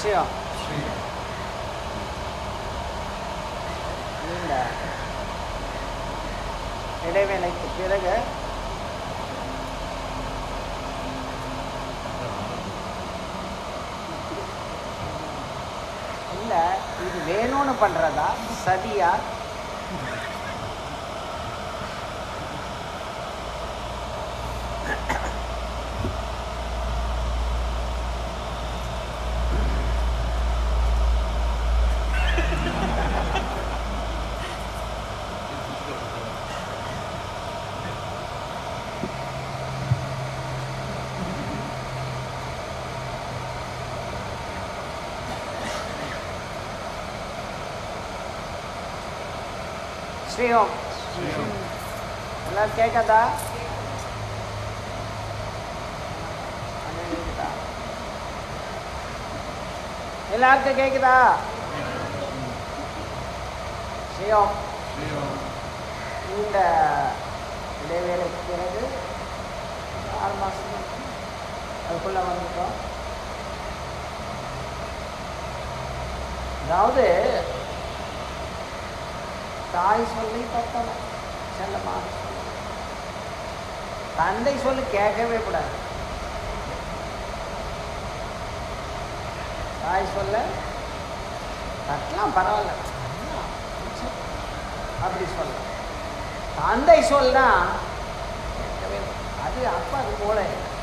விஷயம் நீண்ட இடைவேளைக்கு பிறகு இல்ல இது வேணும்னு பண்றதா சதியா ஸ்ரீஹோம் எல்லாரும் கேட்காதா அண்ணன் கேக்குதா? எல்லாருக்கும் கேக்குதா ஸ்ரீஹோம் இந்த இடைவேளைக்கு பிறகு ஆறு மாதம் அதுக்குள்ளே வந்துட்டோம் அதாவது தாய் சொல்லி தப்பலை செல்லமாக சொல்ல தந்தை சொல்லி கேட்கவே கூடாது தாய் சொல்ல தட்டலாம் பரவாயில்ல அப்படி சொல்ல தந்தை சொல்லா கேட்கவே கூடாது. அது அப்பா அது போல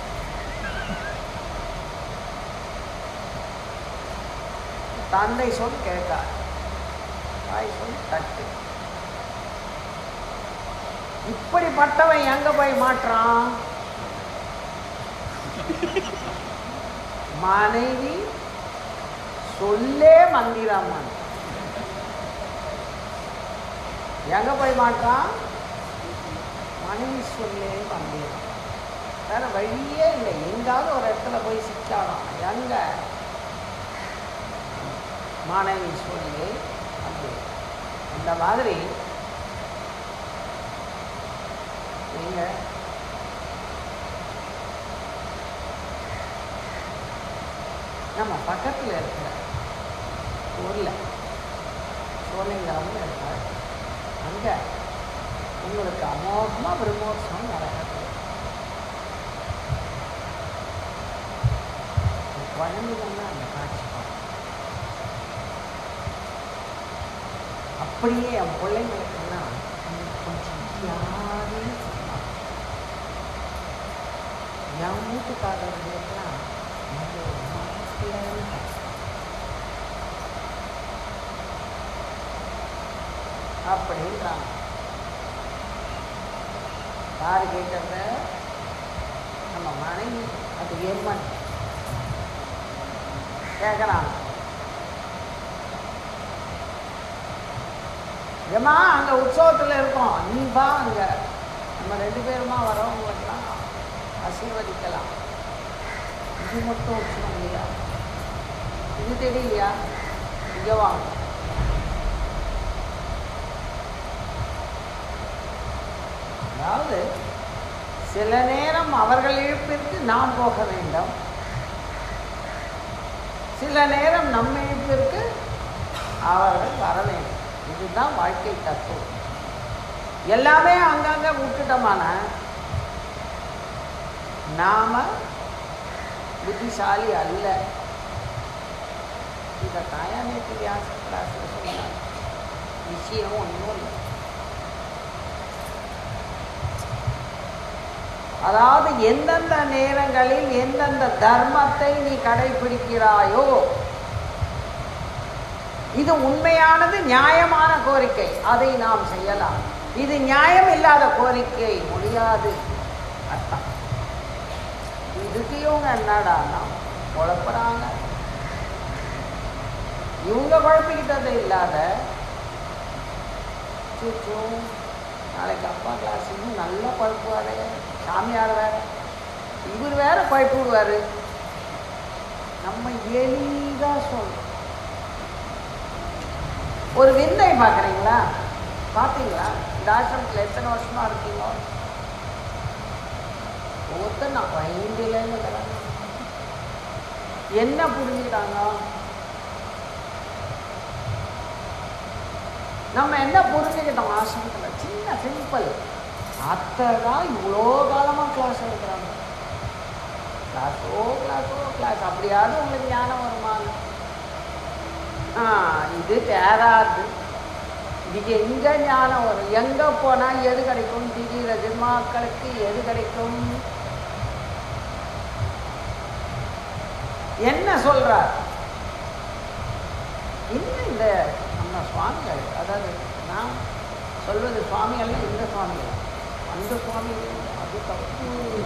தந்தை சொல் கேட்காது தாய் சொல் தட்டு இப்படிப்பட்டவன் எங்க போய் மாற்றான் மனைவி சொல்லே மந்திரமான் எங்க போய் மாற்றான் மனைவி சொல்லே மந்திரம் வேற வழியே இல்லை எங்காவது ஒரு இடத்துல போய் சிக்காதான் எங்க மனைவி சொல்லி அப்படி அந்த மாதிரி நீங்க நம்ம பக்கத்தில் இருக்கிற ஊரில் சோழிங்கரம்னு இருக்கார் அங்கே உங்களுக்கு அமோகமாக பிரம்மோத்சவம் நடக்குது குழந்தைகள்லாம் அந்த காட்சி பார்க்கும். அப்படியே என் பிள்ளைங்களுக்கெல்லாம் கொஞ்சம் யாரையும் சொல்லலாம் என் வீட்டுக்காரர்களுக்கெல்லாம் இந்த ஒரு மாப்பிள்ளைன்னு பேசுவாங்க. அப்படின்றாங்க யாரு கேட்கறத நம்ம மனைவி அது எம்மன் கேட்குறாங்க ஏம்மா அங்கே உற்சவத்தில் இருக்கோம் நீ வா அங்கே நம்ம ரெண்டு பேருமா வரவங்களுக்கெல்லாம் ஆசீர்வதிக்கலாம் இது மட்டும் உற்சவம் இல்லையா இது தெரியலையா இங்கே வாங்க அதாவது சில நேரம் அவர்கள் இழுப்பிற்கு நாம் போக வேண்டும் சில நேரம் நம்ம இழுப்பிற்கு அவர்கள் வர வேண்டும் இதுதான் வாழ்க்கை தத்துவம் எல்லாமே அங்கங்க விட்டுட்டோமான நாம புத்திசாலி அல்ல இதை தாயா நேற்று வியாச கிளாஸில் சொன்னாங்க விஷயம் ஒன்றும் இல்லை அதாவது எந்தெந்த நேரங்களில் எந்தெந்த தர்மத்தை நீ கடைபிடிக்கிறாயோ இது உண்மையானது நியாயமான கோரிக்கை அதை நாம் செய்யலாம் இது நியாயம் இல்லாத கோரிக்கை முடியாது அர்த்தம் இதுக்கு இவங்க என்னடான்னா குழப்புறாங்க இவங்க குழப்பிக்கிட்டது இல்லாத சூச்சு நாளைக்கு அப்பா கிளாஸ் இன்னும் நல்லா குழப்புவாரு சாமியார் வேற இவர் வேற குழப்பி விடுவாரு நம்ம எளிதாக சொல்றோம் ஒரு விந்தை பார்க்குறீங்களா பார்த்தீங்களா இந்த ஆசிரமத்தில் எத்தனை வருஷமா இருக்கீங்க ஒவ்வொருத்தர் நான் பயந்துலன்னு என்ன புரிஞ்சுக்கிட்டாங்க நம்ம என்ன புரிஞ்சுக்கிட்டோம் ஆசிரமத்தில் சின்ன சிம்பிள் அத்தை தான் இவ்வளோ காலமாக கிளாஸ் எடுக்கிறாங்க கிளாஸோ கிளாஸோ கிளாஸ் அப்படியாவது உங்களுக்கு ஞானம் வருமானு ஆ இது தேராது இதுக்கு எங்கே ஞானம் வரும் எங்கே போனால் எது கிடைக்கும் திடீர ஜென்மாக்களுக்கு எது கிடைக்கும் என்ன சொல்றார் இன்னும் இந்த நம்ம சுவாமிகள் அதாவது நான் சொல்வது சுவாமிகள்னா இந்த சுவாமிகள் அந்த சுவாமிகள் அது தப்பு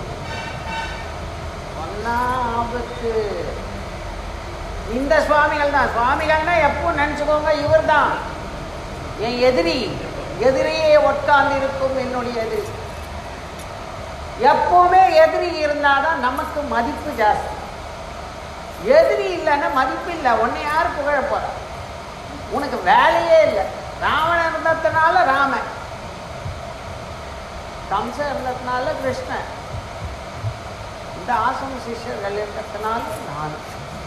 சொன்னா ஆபத்து இந்த சுவாமிகள் தான் சுவாமிகள்னா எப்போ நினச்சிக்கோங்க இவர் தான் என் எதிரி எதிரியே உட்கார்ந்து இருக்கும் என்னுடைய எதிரி எப்பவுமே எதிரி இருந்தாதான் நமக்கு மதிப்பு ஜாஸ்தி எதிரி இல்லைன்னா மதிப்பு இல்லை உன்னை யார் புகழ போறா உனக்கு வேலையே இல்லை ராவணன் இருந்ததுனால ராமன் கம்சன் இருந்ததுனால கிருஷ்ணன் இந்த ஆசிரம சிஷ்யர்கள் இருக்கிறதுனால நான்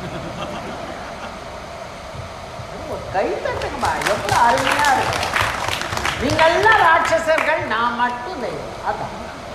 ஒரு கை தட்டுங்கம்மா எவ்வளோ அருமையா இருக்கு நீங்கெல்லாம் ராட்சசர்கள் நான் மட்டும் தெய்வம் அதான்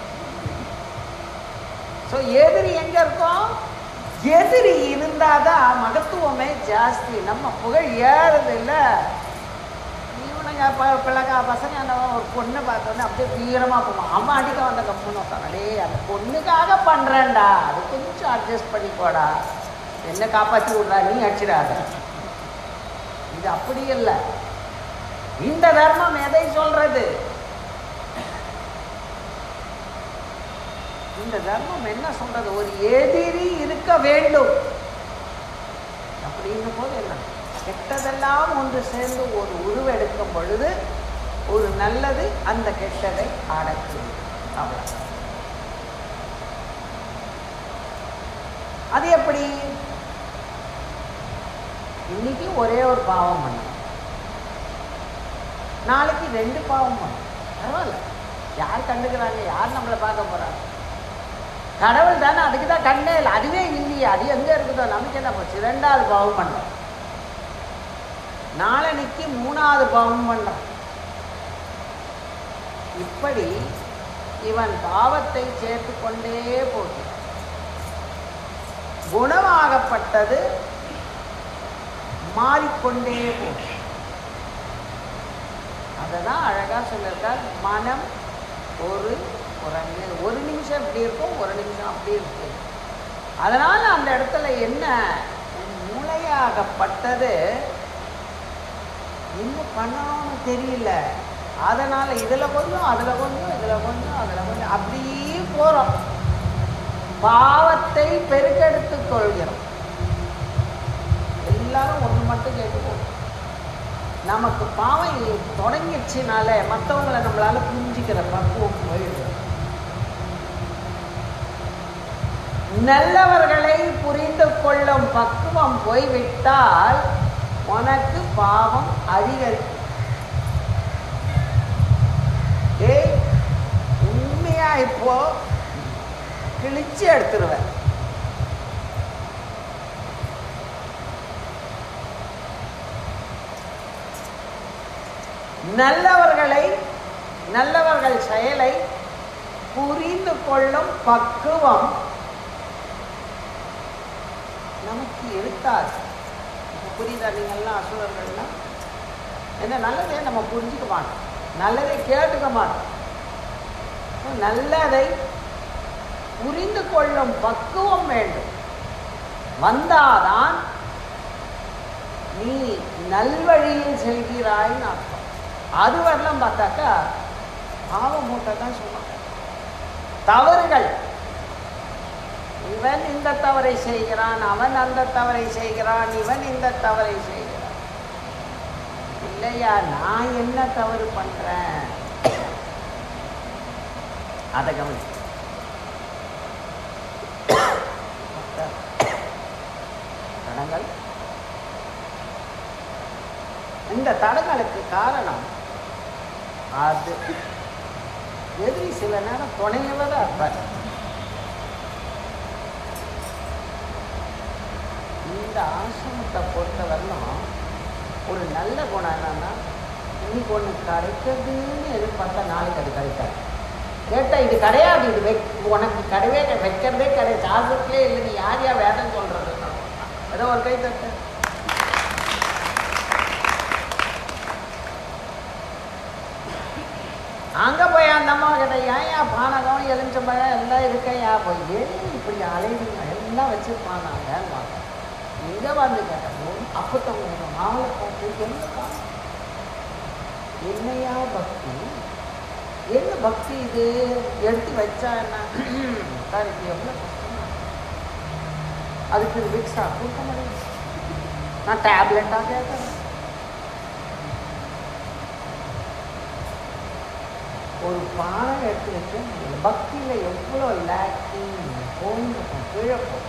ஸோ எதிரி எங்க இருக்கோம் எதிரி இருந்தாதான் மகத்துவமே ஜாஸ்தி நம்ம புகழ் ஏறது இல்லை இவனுங்க ப பிள்ளைங்க பசங்க அந்த ஒரு பொண்ணை பார்த்தோன்னே அப்படியே வீரமாக போவான் அவன் அடிக்க வந்த கம்முன்னு உட்காந்து டேய் அந்த பொண்ணுக்காக பண்ணுறேன்டா அது கொஞ்சம் அட்ஜஸ்ட் பண்ணிக்கோடா என்ன காப்பாற்றி விட்றா நீ அடிச்சிடாத இது அப்படி இல்லை இந்த தர்மம் எதை சொல்றது இந்த தர்மம் என்ன சொல்றது ஒரு எதிரி இருக்க வேண்டும் அப்படின்னும் போது என்ன கெட்டதெல்லாம் ஒன்று சேர்ந்து ஒரு உருவெடுக்கும் பொழுது ஒரு நல்லது அந்த கெட்டதை அடக்கும் அவ்வளவு அது எப்படி இன்னைக்கு ஒரே ஒரு பாவம் பண்ணணும் நாளைக்கு ரெண்டு பாவம் பண்ணணும் பரவாயில்ல யார் கண்டுக்கிறாங்க யார் நம்மளை பார்க்க போறாங்க கடவுள் தானே அதுக்கு தான் கண்ணே இல்லை அதுவே இல்லையே அது எங்க இருக்குதோ நமக்கு என்ன போச்சு ரெண்டாவது பாவம் பண்ணோம் நாளன்னைக்கு மூணாவது பாவம் பண்ணோம் இப்படி இவன் பாவத்தை சேர்த்து கொண்டே போகிறான் குணமாகப்பட்டது மாறிக்கொண்டே போகும் அதை தான் அழகாக சொல்லியிருக்கார் மனம் ஒரு குரங்கு ஒரு நிமிஷம் இப்படி இருக்கும் ஒரு நிமிஷம் அப்படி இருக்கு அதனால் அந்த இடத்துல என்ன மூளையாகப்பட்டது என்ன பண்ணணும்னு தெரியல அதனால் இதில் கொஞ்சம் அதில் கொஞ்சம் இதில் கொஞ்சம் அதில் கொஞ்சம் அப்படியே போகிறோம் பாவத்தை பெருக்கெடுத்துக் கொள்கிறோம் எல்லாரும் ஒன்று மட்டும் கேட்டுக்கோ நமக்கு பாவம் தொடங்கிடுச்சுனால மற்றவங்களை நம்மளால புரிஞ்சுக்கிற பக்குவம் போயிடுது நல்லவர்களை புரிந்து கொள்ளும் பக்குவம் போய்விட்டால் உனக்கு பாவம் அதிகரிக்கும் ஏய் உண்மையா இப்போ கிழிச்சு எடுத்துருவேன் நல்லவர்களை நல்லவர்கள் செயலை புரிந்து கொள்ளும் பக்குவம் நமக்கு இருக்காது இப்ப புரியுதா நீங்கள்லாம் அசுரர்கள்லாம் என்ன நல்லதே நம்ம புரிஞ்சுக்க மாட்டோம் நல்லதை கேட்டுக்க மாட்டோம் நல்லதை புரிந்து கொள்ளும் பக்குவம் வேண்டும் வந்தாதான் நீ நல்வழியில் செல்கிறாய்ன்னு அர்த்தம் அது வரலாம் பார்த்தாக்கா பாவ மூட்டை தான் சொல்லுவாங்க தவறுகள் இவன் இந்த தவறை செய்கிறான் அவன் அந்த தவறை செய்கிறான் இவன் இந்த தவறை செய்கிறான் இல்லையா நான் என்ன தவறு பண்றேன் அதை கவனி தடங்கள் இந்த தடங்களுக்கு காரணம் அது எதிரி சில நேரம் துணையவதா இருப்பார் இந்த ஆசிரமத்தை பொறுத்தவரையிலும் ஒரு நல்ல குணம் என்னன்னா இன்னைக்கு ஒன்று கிடைக்கிறதுன்னு எதிர்பார்த்தா நாளைக்கு அது கிடைக்காது கேட்டால் இது கிடையாது இது வெக் உனக்கு கிடையவே கிடை- வைக்கிறதே கிடையாது சாஸ்திரத்திலே இல்லை நீ யார் யார் வேதம் சொல்கிறது ஏதோ ஒரு கை தட்டு அங்கே போய் அந்த அம்மா கிட்ட ஏன் ஏன் பானகம் எலுமிச்சம்பழம் எல்லாம் இருக்கையா போய் ஏன் இப்படி அலைவீங்க எல்லாம் வச்சுருப்பான் நாங்கள் இங்கே வந்து கேட்டோம் அப்பத்தவங்க மாலை பார்த்து என்ன காணும்? என்னையா பக்தி என்ன பக்தி இது எடுத்து வச்சா என்ன சார் இது எவ்வளோ கஷ்டமா இருக்கு. அதுக்கு விக்ஸா கொடுக்க முடியும் நான் டேப்லெட்டாக கேட்குறேன் ஒரு பானை எடுத்து வச்சு பக்தியில் எவ்வளோ லேக்கிங் போயிருக்கும் கீழே போகும்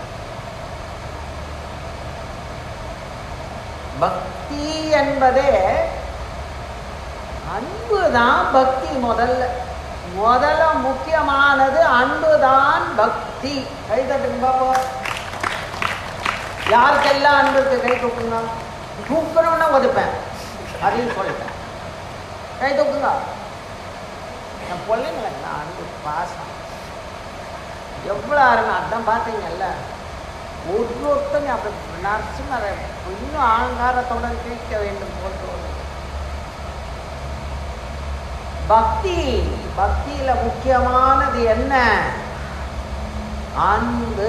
பக்தி என்பதே அன்பு தான் பக்தி முதல்ல முதல்ல முக்கியமானது அன்பு தான் பக்தி கை தட்டுங்க பாப்போம் யாருக்கெல்லாம் அன்பு இருக்கு கை தூக்குங்க தூக்கணும்னா ஒதுப்பேன் அதையும் சொல்லிட்டேன் கை தூக்குங்க என் பிள்ளைங்களுக்கு அன்பு பாசம் எவ்வளோ அருமை அதான் பார்த்தீங்கல்ல ஒரு ஒருத்தங்க அப்படி நரசிம்மரை இன்னும் ஆங்காரத்துடன் கேட்க வேண்டும் போல் தோணுது பக்தி பக்தியில முக்கியமானது என்ன அன்பு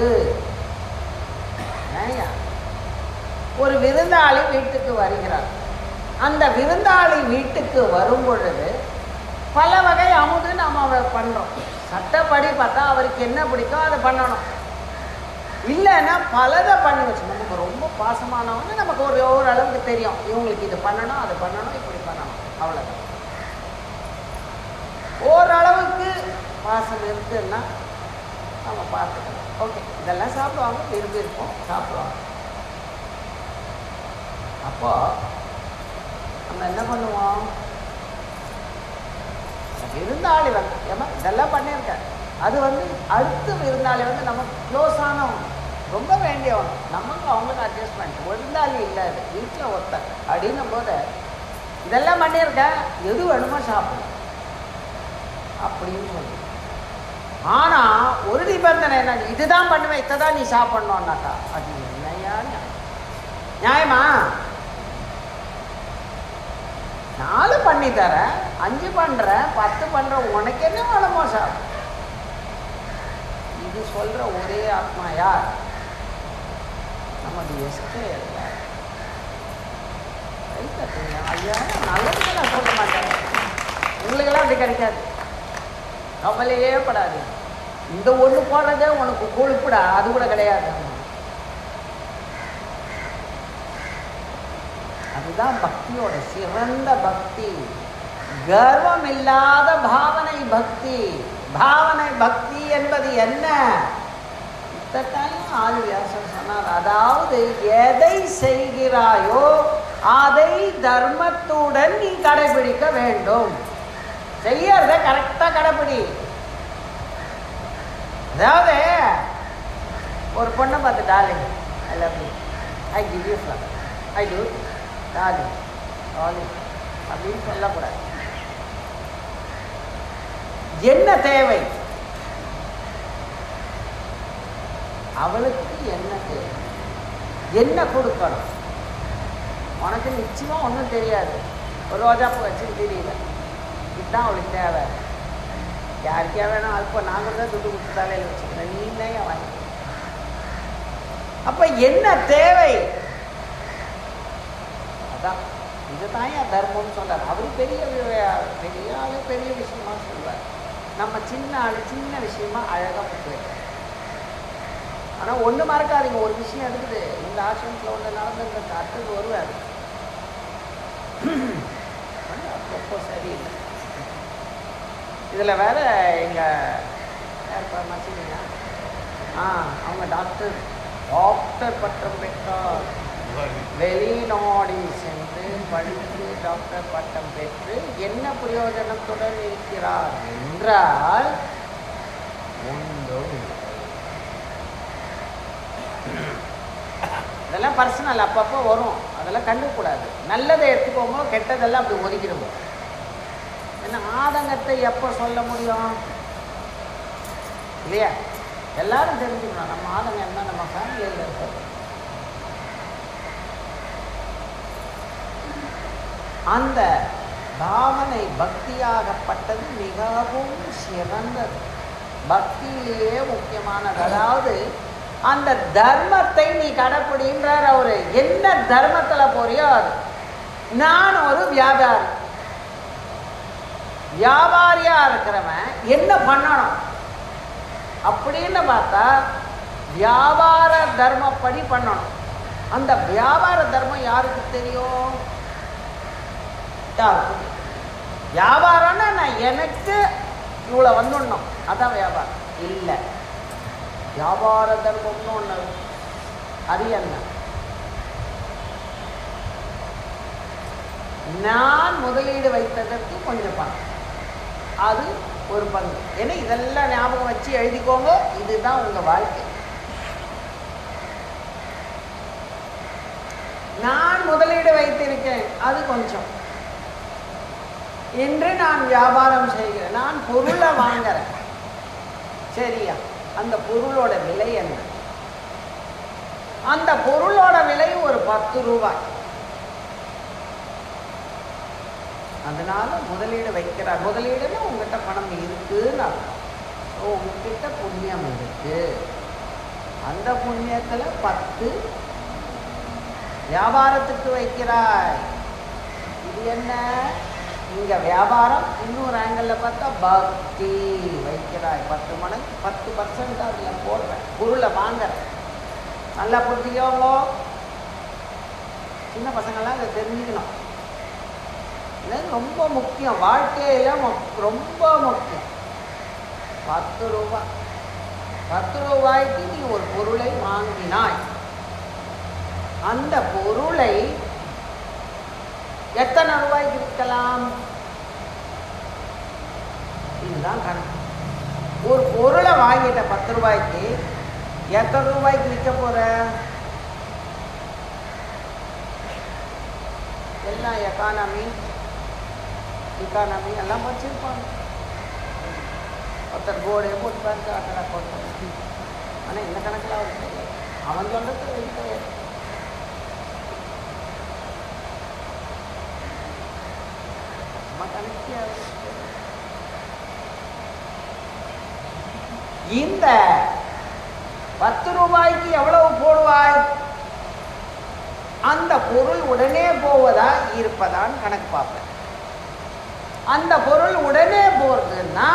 ஏய்யா, ஒரு விருந்தாளி வீட்டுக்கு வருகிறார் அந்த விருந்தாளி வீட்டுக்கு வரும் பொழுது பல வகை அமுது நாம் அவர் பண்ணுறோம் சட்டப்படி பார்த்தா அவருக்கு என்ன பிடிக்கும் அதை பண்ணணும் இல்லைன்னா பலதை பண்ணி வச்சு நமக்கு ரொம்ப பாசமானவங்க நமக்கு ஒரு ஓரளவுக்கு தெரியும் இவங்களுக்கு இது பண்ணணும் அது பண்ணணும் இப்படி பண்ணணும் அவ்வளோதான் ஓரளவுக்கு பாசம் இருக்குன்னா நம்ம பார்த்துக்கலாம் ஓகே இதெல்லாம் சாப்பிடுவாங்க விரும்பி இருப்போம் சாப்பிடுவாங்க அப்போ நம்ம என்ன பண்ணுவோம் விருந்தாளி வந்து ஏமா இதெல்லாம் பண்ணியிருக்கேன் அது வந்து அடுத்த விருந்தாளி வந்து நம்ம க்ளோஸ் ஆனவங்க ரொம்ப வேண்டியவங்க நமக்கு அவங்களுக்கு அட்ஜஸ்ட்மெண்ட் விருந்தாளி இல்லை அது வீட்டில் ஒருத்தர் அப்படின்னும் போது இதெல்லாம் பண்ணியிருக்கேன் எது வேணுமோ சாப்பிடும் அப்படின்னு சொல்லி ஆனால் ஒரு நிபந்தனை என்ன இதுதான் பண்ணுவேன் இதை தான் நீ சாப்பிட்ணுன்னாக்கா அது என்னையா நியாயம்? நியாயமா நாலு பண்ணி தரேன் அஞ்சு பண்ணுறேன் பத்து பண்ணுறேன் உனக்கு என்ன வேணுமோ சார் இது சொல்கிற ஒரே ஆத்மா யார் நமது எஸ்கே இல்லை கை தட்டுங்க ஐயா நல்லதுக்கு நான் சொல்ல மாட்டேன் உங்களுக்கெல்லாம் அப்படி கிடைக்காது கவலையே படாது இந்த ஒன்று போடுறதே உனக்கு கொழுப்புடா அது கூட கிடையாது அதுதான் பக்தியோட சிறந்த பக்தி கர்வம் இல்லாத பாவனை பக்தி பாவனை பக்தி என்பது என்ன இத்தட்டாயும் ஆதி வியாசர் சொன்னார் அதாவது எதை செய்கிறாயோ அதை தர்மத்துடன் நீ கடைபிடிக்க வேண்டும் செய்யறத கரெக்டாக கடைபிடி அதாவது ஒரு பொண்ணை பார்த்து darling I love you I give you flower I do darling darling அப்படின்னு சொல்லக்கூடாது என்ன தேவை அவளுக்கு என்ன தேவை என்ன கொடுக்கணும் உனக்கு நிச்சயமாக ஒன்றும் தெரியாது ஒரு ரோஜாப்பூ வச்சு தெரியல இதுதான் அவளுக்கு தேவை யாருக்கே வேணும் அல்ப நாங்கள் தான் துட்டு கொடுத்து தலையில் வச்சுக்கிறேன் நீ தான் வாங்கி அப்போ என்ன தேவை அதான் இதுதான் என் தர்மம்னு சொல்றார் அவர் பெரிய வி- பெரிய ஆளு பெரிய விஷயமா சொல்வார் நம்ம சின்ன ஆளு சின்ன விஷயமா அழகாக போட்டு வைக்கிறோம் ஆனால் ஒன்று மறக்காதீங்க ஒரு விஷயம் இருக்குது இந்த ஆசிரமத்தில் ஒன்று நடந்துருக்கு அடுத்தது வருவார் அப்பப்போ சரியில்லை இதில் வேற எங்கள் யாருப்பா மச்சினியா ஆ அவங்க டாக்டர் டாக்டர் பட்டம் பெற்றார் வெளிநாடில் சென்று படித்து டாக்டர் பட்டம் பெற்று என்ன பிரயோஜனத்துடன் இருக்கிறார் என்றால் ஒன்றும் இல்லை. இதெல்லாம் பர்சனல் அப்பப்போ வரும் அது அதெல்லாம் கண்டுக்கூடாது நல்லதை எடுத்துக்கோங்க கெட்டதெல்லாம் அப்படி ஒதுக்கிடுவோம் ஏன்னா ஆதங்கத்தை எப்போ சொல்ல முடியும் இல்லையா எல்லாரும் தெரிஞ்சுக்கணும் நம்ம ஆதங்கம் என்ன நம்ம ஃபேமிலியில் இருக்கிறது அந்த பாவனை பக்தியாகப்பட்டது மிகவும் சிறந்தது பக்தியிலேயே முக்கியமானது அதாவது அந்த தர்மத்தை நீ கடைப்பிடின்றார் அவரு என்ன தர்மத்துல போறியோ அது நான் ஒரு வியாபாரி வியாபாரியா இருக்கிறவன் என்ன பண்ணணும் அப்படின்னு பார்த்தா வியாபார தர்மப்படி பண்ணணும் அந்த வியாபார தர்மம் யாருக்கு தெரியும் யாருக்கும் தெரியாது. வியாபாரம்னா நான் எனக்கு இவ்வளோ வந்துடணும் அதான் வியாபாரம் இல்லை வியாபார தர்மம்னு ஒன்று அது என்ன நான் முதலீடு வைத்ததற்கு கொஞ்சம் பணம் அது ஒரு பங்கு ஏன்னா இதெல்லாம் ஞாபகம் வச்சு எழுதிக்கோங்க இதுதான் உங்க வாழ்க்கை நான் முதலீடு வைத்திருக்கேன் அது கொஞ்சம் இன்று நான் வியாபாரம் செய்கிறேன் நான் பொருளை வாங்குறேன் சரியா அந்த பொருளோட விலை என்ன அந்த பொருளோட விலை ஒரு பத்து ரூபாய் அதனால முதலீடு வைக்கிறார் முதலீடுன்னா உங்ககிட்ட பணம் இருக்குன்னு அர்த்தம் ஸோ உங்ககிட்ட புண்ணியம் இருக்கு அந்த புண்ணியத்துல பத்து வியாபாரத்துக்கு வைக்கிறாய் இது என்ன இங்க வியாபாரம் இன்னொரு ஆங்கிள் பார்த்தா பக்தி வைக்கிறாய் பத்து மடங்கு பத்து பர்சன்ட் அதில் போடுறேன் பொருளை வாங்குறேன் நல்லா புரிஞ்சுக்கோங்க சின்ன பசங்கள்லாம் இதை தெரிஞ்சுக்கணும் இது ரொம்ப முக்கியம் வாழ்க்கையில மு- ரொம்ப முக்கியம் பத்து ரூபாய் பத்து ரூபாய்க்கு நீ ஒரு பொருளை வாங்கினாய் அந்த பொருளை எத்தனை ரூபாய்க்கு விற்கலாம் இதுதான் கணக்கு ஒரு பொருளை வாங்கிட்ட பத்து ரூபாய்க்கு எத்தனை ரூபாய்க்கு விற்க போற எல்லாம் எக்கானமி இக்கானமி எல்லாம் படிச்சிருப்பாங்க ஒருத்தர் போர்டே போட்டு பார்த்து அக்கடா போட்டு ஆனால் இந்த கணக்கில் அவருக்கு தெரியாது அவன் சொல்றது வெளி கிடையாது நம்ம கணக்கே அவருக்கு தெரியாது. இந்த பத்து ரூபாய்க்கு எவ்வளவு போடுவாய் அந்த பொருள் உடனே போவதா இருப்பதான்னு கணக்கு பார்ப்பேன் அந்த பொருள் உடனே போறதுன்னா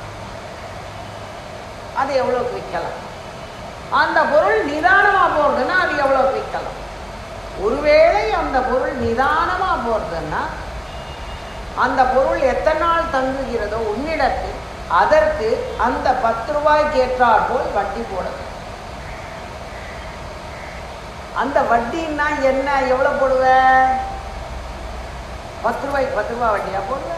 அது எவ்வளோக்கு விற்கலாம் அந்த பொருள் நிதானமா போறதுன்னா அது எவ்வளோக்கு விற்கலாம் ஒருவேளை அந்த பொருள் நிதானமா போறதுன்னா அந்த பொருள் எத்தனை நாள் தங்குகிறதோ உன்னிடத்தில் அதற்கு அந்த பத்து ரூபாய்க்கு ஏற்றாற் போல் வட்டி போடணும் அந்த வட்டின்னா என்ன எவ்வளவு போடுவ பத்து ரூபாய்க்கு பத்து ரூபாய் வட்டியா போடுவ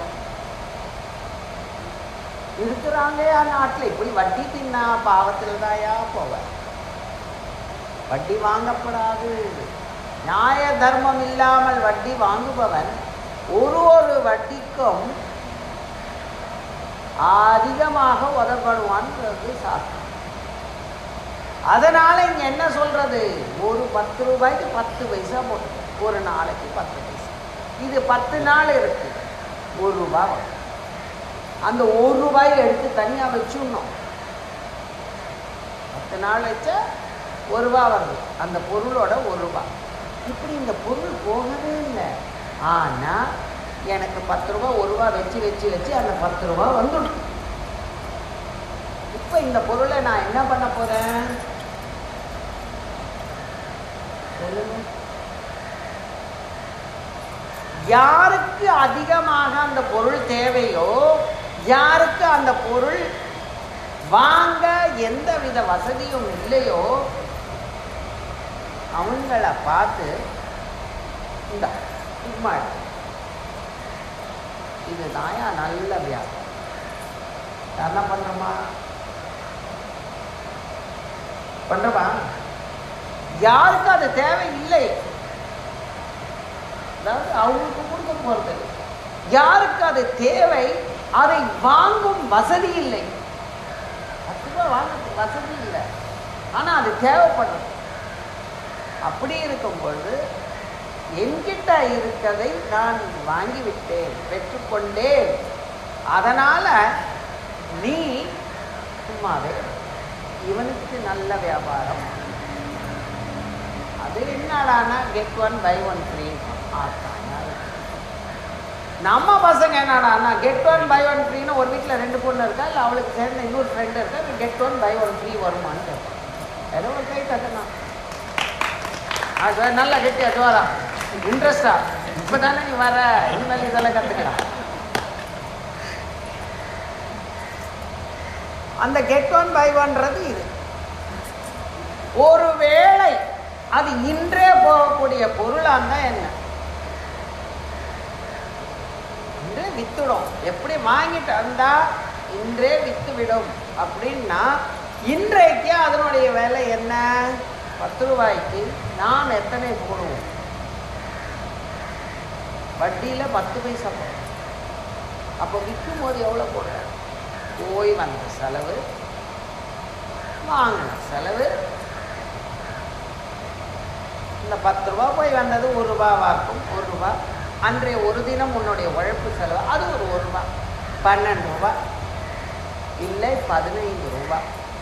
இருக்கிறாங்கயா நாட்டில் இப்படி வட்டி தின்னா பாவத்தில் தாயா போவ வட்டி வாங்கப்படாது நியாய தர்மம் இல்லாமல் வட்டி வாங்குபவன் ஒரு ஒரு வட்டிக்கும் அதிகமாக உதப்படுவான்றது சாஸ்திரம் அதனால இங்க என்ன சொல்றது ஒரு பத்து ரூபாய்க்கு பத்து பைசா போட்டு ஒரு நாளைக்கு பத்து பைசா இது பத்து நாள் இருக்கு ஒரு ரூபாய் வரும். அந்த ஒரு ரூபாயை எடுத்து தனியா வச்சுடணும் பத்து நாள் வச்சா ஒரு ரூபா வருது அந்த பொருளோட ஒரு ரூபாய் இப்படி இந்த பொருள் போகவே இல்லை ஆனா எனக்கு பத்து ரூபா ஒரு ரூபா வச்சு வச்சு வச்சு அந்த பத்து ரூபா வந்துடும் இப்போ இந்த பொருளை நான் என்ன பண்ண போறேன் சொல்லுங்க யாருக்கு அதிகமாக அந்த பொருள் தேவையோ யாருக்கு அந்த பொருள் வாங்க எந்த வித வசதியும் இல்லையோ அவங்கள பார்த்து இந்த சும்மா இரு. இதுதான்யா நல்ல வியாபாரம் என்ன பண்றோமா பண்றோமா யாருக்கு அது தேவை இல்லை அதாவது அவங்களுக்கு கொடுக்க போகிறது இல்லை. யாருக்கு அது தேவை அதை வாங்கும் வசதி இல்லை பத்து ரூபா வாங்க வசதி இல்லை ஆனால் அது தேவைப்படுறது அப்படி இருக்கும் பொழுது என்கிட்ட இருக்கதை நான் வாங்கிவிட்டேன் பெற்றுக்கொண்டேன் அதனால் நீ சும்மாவே இவனுக்கு நல்ல வியாபாரம் அது என்னடானா get one buy one free நம்ம பசங்க என்னடானா கெட் ஒன் பை ஒன் ஃப்ரீன்னு ஒரு வீட்டில் ரெண்டு பொண்ணு இருக்கா இல்லை அவளுக்கு சேர்ந்த இன்னொரு ஃப்ரெண்டு இருக்கா get one buy one free வருமான்னு கேட்போம் ஏதோ ஒரு கை தட்டணும் அது நல்லா கெட்டி அதுவாரா இன்ட்ரெஸ்டா இப்போ தானே நீ வர இனிமேல் இதெல்லாம் கற்றுக்கலாம் அந்த கெட் ஒன் பை ஒன்றது இது ஒருவேளை அது இன்றே போகக்கூடிய பொருளாக இருந்தால் என்ன இன்றே வித்துடும் எப்படி வாங்கிட்டு வந்தா இன்றே வித்து விடும் அப்படின்னா இன்றைக்கு அதனுடைய விலை என்ன பத்து ரூபாய்க்கு நாம் எத்தனை போடுவோம் வட்டியில் பத்து பைசா போடுறோம் அப்போ விற்கும் போது எவ்வளோ போடுற போய் வந்த செலவு வாங்கின செலவு இந்த பத்து ரூபா போய் வந்தது ஒரு ரூபாவாக இருக்கும் ஒரு ரூபா அன்றைய ஒரு தினம் உன்னுடைய உழைப்பு செலவு அது ஒரு ஒரு ரூபா பன்னெண்டு ரூபா இல்லை பதினைந்து ரூபா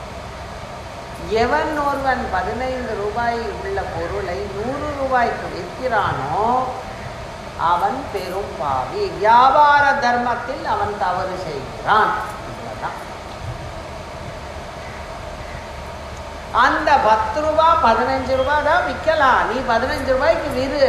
எவன் ஒருவன் பதினைந்து ரூபாய் உள்ள பொருளை நூறு ரூபாய்க்கு விற்கிறானோ அவன் பெரும் பாவி வியாபார தர்மத்தில் அவன் தவறு செய்கிறான் இவ்வளவுதான். அந்த பத்து ரூபா பதினஞ்சு ரூபா தான் விற்கலாம் நீ பதினஞ்சு ரூபாய்க்கு விரு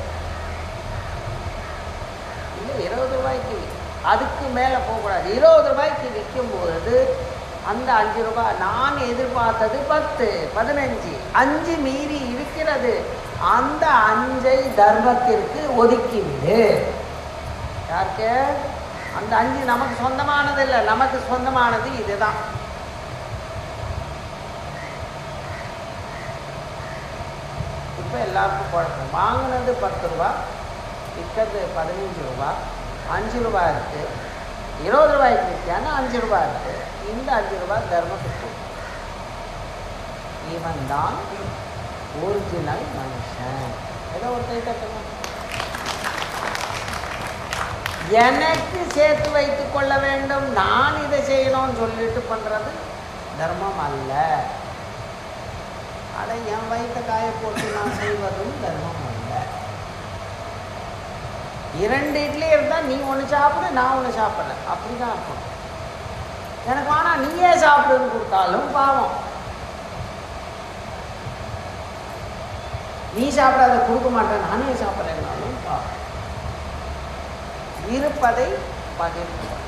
இல்லை இருபது ரூபாய்க்கு வி. அதுக்கு மேலே போகக்கூடாது இருபது ரூபாய்க்கு விற்கும் பொழுது அந்த அஞ்சு ரூபாய் நான் எதிர்பார்த்தது பத்து பதினஞ்சு அஞ்சு மீறி இருக்கிறது அந்த அஞ்சை தர்மத்திற்கு ஒதுக்கிவிடு யாருக்கு அந்த அஞ்சு நமக்கு சொந்தமானது இல்லை நமக்கு சொந்தமானது இதுதான் இப்போ எல்லாருக்கும் குழப்பம் வாங்கினது பத்து ரூபா விற்கிறது பதினஞ்சு ரூபா அஞ்சு ரூபா இருக்குது இருபது ரூபாய்க்கு விற்கான அஞ்சு ரூபா இருக்குது இந்த அஞ்சு ரூபா தர்மத்துக்கு இவன் தான் ஒரிஜினல் மனுஷன் ஏதோ ஒரு கை தட்டணும் எனக்கு சேர்த்து வைத்துக் கொள்ள வேண்டும் நான் இதை செய்யணும்னு சொல்லிட்டு பண்றது தர்மம் அல்ல அதை என் வயிற்ற காய போட்டு நான் செய்வதும் தர்மம் அல்ல இரண்டு இட்லி இருந்தால் நீ ஒன்று சாப்பிடு நான் ஒன்று சாப்பிட்றேன் அப்படி தான் இருக்கும் எனக்கு வேணாம் நீயே சாப்பிடுன்னு கொடுத்தாலும் பாவம் நீ சாப்பிடாத கொடுக்க மாட்டேன் நானே சாப்பிட்றேன்னாலும் பாவம் இருப்பதை பகிர்ந்து கொள்.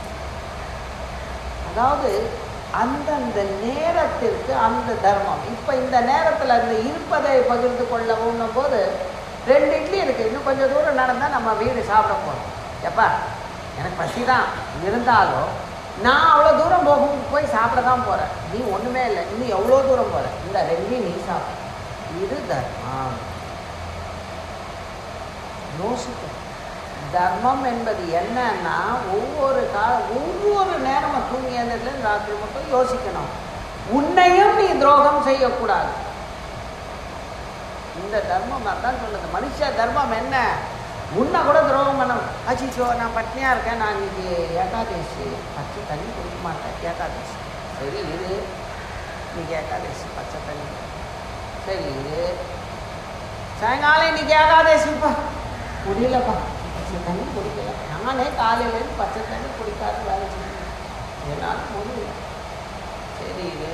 அதாவது அந்தந்த நேரத்திற்கு அந்த தர்மம் இப்போ இந்த நேரத்தில் அந்த இருப்பதை பகிர்ந்து கொள்ளவும் போது ரெண்டு இட்லி இருக்குது இன்னும் கொஞ்சம் தூரம் நடந்தால் நம்ம வீடு சாப்பிட போகிறோம் எப்பா எனக்கு பசி தான் இருந்தாலும் நான் அவ்வளோ தூரம் போகும் போய் சாப்பிட தான் போகிறேன் நீ ஒன்றுமே இல்லை இன்னும் எவ்வளோ தூரம் போகிற இந்த ரெண்டையும் நீ சாப்பிட இது தர்மம் யோசிக்க தர்மம் என்பது என்னன்னா ஒவ்வொரு கால ஒவ்வொரு நேரமும் தூங்கி எழுந்ததுலேருந்து ராத்திரி மட்டும் யோசிக்கணும் உன்னையும் நீ துரோகம் செய்யக்கூடாது இந்த தர்மம் அதான் சொல்லுது மனுஷ தர்மம் என்ன உன்னை கூட துரோகம் பண்ண அச்சிச்சோ நான் பட்னியாக இருக்கேன் நான் இன்னைக்கு ஏகாதேசி பச்சை தண்ணி குடிக்க மாட்டேன் ஏகாதேசி சரி இரு இன்னைக்கு ஏகாதேசி பச்சை தண்ணி சரி இரு சாயங்காலம் இன்னைக்கு ஏகாதேசிப்பா முடியலப்பா பச்சை தண்ணி குடிக்கல நானே காலையிலேருந்து பச்சை தண்ணி குடிக்காத வேலை செஞ்சேன் என்னால் முடியல சரி இது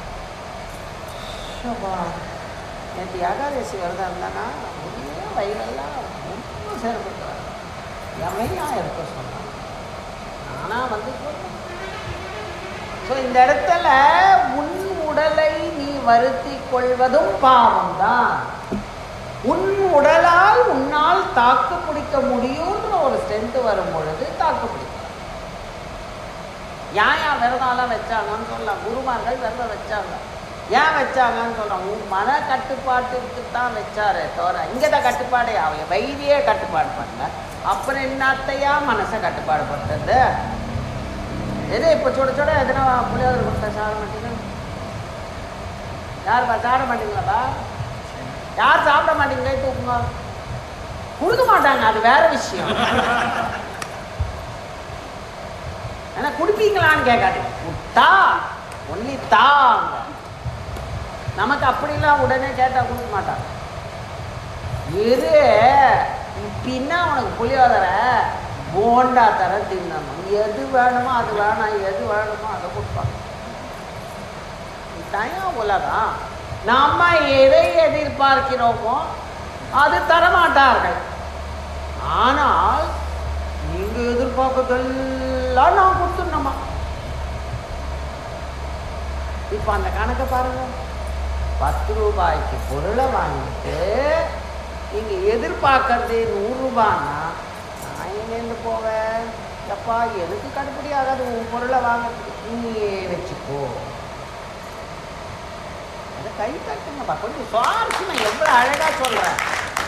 ஷபா நேற்று ஏகாதசி விரதம் இருந்தானா ஒரே வயிறெல்லாம் ரொம்ப சிறப்பு எமையா இருக்க சொன்னான் நானாக வந்து சொல்றேன் ஸோ இந்த இடத்துல உன் உடலை நீ வருத்தி கொள்வதும் பாவம்தான் உன் உடலால் உன்னால் தாக்கு பிடிக்க முடியுன்ற ஒரு ஸ்ட்ரென்த் வரும் பொழுது தாக்கு பிடிக்கும் ஏன் ஏன் விரதம்லாம் வச்சாங்கன்னு சொல்லலாம் குருமார்கள் விரதம் வச்சாங்க ஏன் வச்சாங்கன்னு சொல்கிறோம் உன் மன கட்டுப்பாட்டுக்கு தான் வச்சாரு தவிர இங்கே தான் கட்டுப்பாடே அவன் வைத்தியே கட்டு கட்டுப்பாடு பண்ணல அப்புறம் என்னத்தையா மனசை கட்டுப்பாடு பண்ணுறது எது இப்போ சுட சுட எத்தனை புளியோதரை கொடுத்தா சாப்பிட மாட்டீங்க யாருப்பா சாப்பிட மாட்டீங்களாப்பா யார் சாப்பிட மாட்டீங்க கை தூக்குங்க கொடுக்க மாட்டாங்க அது வேற விஷயம் ஏன்னா குடிப்பீங்களான்னு கேட்காது விட்டா ஒன்லி தாங்க நமக்கு அப்படிலாம் உடனே கேட்டால் கொடுக்க மாட்டாங்க இரு பின்னா உனக்கு புளியோதரை போண்டா தர தின்னணும் எது வேணுமோ அது வேணாம் எது வேணுமோ அதை கொடுப்பாங்க இதான் உலகம் நம்ம எதை எதிர்பார்க்கிறோமோ அது தரமாட்டார்கள் ஆனால் நீங்க எதிர்பார்க்கறதெல்லாம் நான் கொடுத்துடணுமா இப்போ அந்த கணக்கை பாருங்க பத்து ரூபாய்க்கு பொருளை வாங்கிட்டு நீங்க எதிர்பார்க்கறது நூறு ரூபான்னா நான் எங்கேருந்து போவேன் எப்பா எனக்கு கட்டுப்படி ஆகாது உன் பொருளை வாங்கிறதுக்கு நீயே வச்சுக்கோ அதை கை தட்டுங்கப்பா கொஞ்சம் சுவாரஸ்யமா எவ்வளோ அழகா சொல்றேன்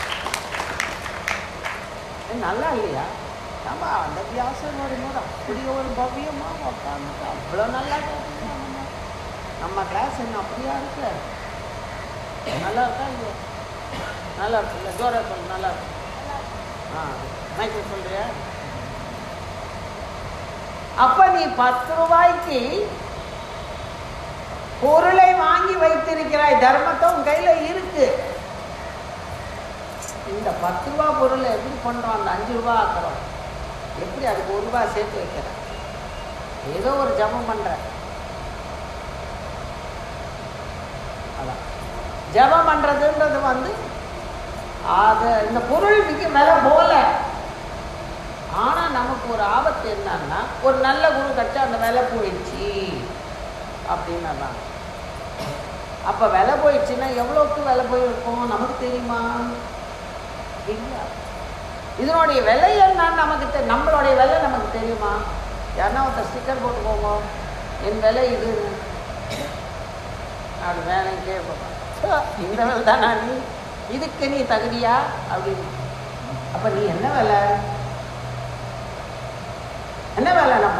இது நல்லா இல்லையா நம்ம அந்த வியாசம் வரும்போது அப்படி ஒரு பவ்யமாக உட்காந்துட்டு அவ்வளோ நல்லா கேட்டுருக்காங்க நம்ம கிளாஸ் என்ன அப்படியா இருக்கு நல்லா இருக்கா இல்லையா நல்லா இருக்குல்ல ஜோரா சொல்லு நல்லா இருக்கு ஆ மைக்கில் சொல்றியா அப்ப நீ பத்து ரூபாய்க்கு பொருளை வாங்கி வைத்திருக்கிறாய் தர்மத்தை உன் கையில இருக்கு இந்த பத்து ரூபா பொருளை எப்படி பண்றோம் அந்த அஞ்சு ரூபா ஆக்குறோம் எப்படி அதுக்கு ஒரு ரூபா சேர்த்து வைக்கிறேன் ஏதோ ஒரு ஜபம் பண்ற அதான் ஜபம் பண்றதுன்றது வந்து அது இந்த பொருள் மிக விலை போல ஆனா நமக்கு ஒரு ஆபத்து என்னன்னா ஒரு நல்ல குரு கட்சா அந்த விலை போயிடுச்சு அப்படின்னு அப்ப விலை போயிடுச்சுன்னா எவ்வளோக்கு விலை போயிருக்கும் நமக்கு தெரியுமா இல்லை இதனுடைய விலை என்னன்னு நமக்கு தெ நம்மளுடைய விலை நமக்கு தெரியுமா யாருன்னா ஒருத்தர் ஸ்டிக்கர் போட்டுக்கோங்க என் விலை இது அப்படி வேலையும் கேட்போம் இந்த விலை தானா நீ இதுக்கு நீ தகுதியா அப்படின்னு அப்ப நீ என்ன வேலை என்ன வேலை நம்ம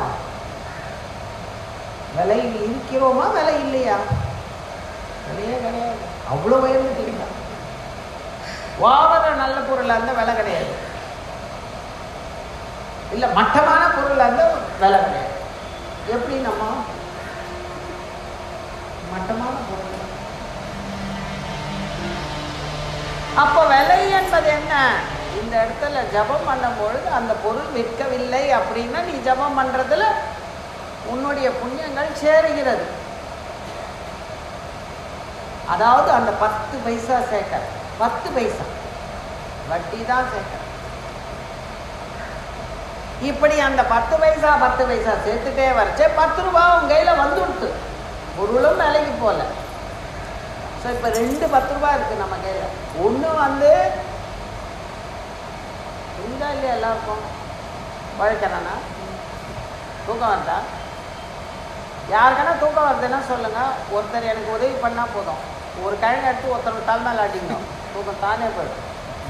விலையில் இருக்கிறோமா விலை இல்லையா விலையே கிடையாது அவ்வளோ உயர்ந்து தெரியுமா ஓவர நல்ல பொருளாக இருந்தால் விலை கிடையாது இல்லை மட்டமான பொருளாக இருந்தால் விலை கிடையாது எப்படி நம்ம மட்டமான பொருள் அப்போ விலை என்பது என்ன இந்த இடத்துல ஜபம் பண்ணும் பொழுது அந்த பொருள் விற்கவில்லை அப்படின்னா நீ ஜபம் பண்றதுல உன்னுடைய புண்ணியங்கள் சேருகிறது அதாவது அந்த பத்து பைசா சேர்க்க பத்து பைசா வட்டி தான் சேர்க்க இப்படி அந்த பத்து பைசா பத்து பைசா சேர்த்துட்டே வரச்சே பத்து ரூபா உன் கையில் வந்துடுத்து பொருளும் விலைக்கு போல ஸோ இப்போ ரெண்டு பத்து ரூபா இருக்கு நம்ம கையில் ஒன்று வந்து புரியுதா இல்லையா எல்லாருக்கும் உழைக்கிறானா தூக்கம் வருதா யாருக்கான தூக்கம் வருதுன்னா சொல்லுங்க ஒருத்தர் எனக்கு உதவி பண்ணா போதும் ஒரு கிழங்கு எடுத்து ஒருத்தர் தலைமையில் அடிங்க தூக்கம் தானே போயிடும்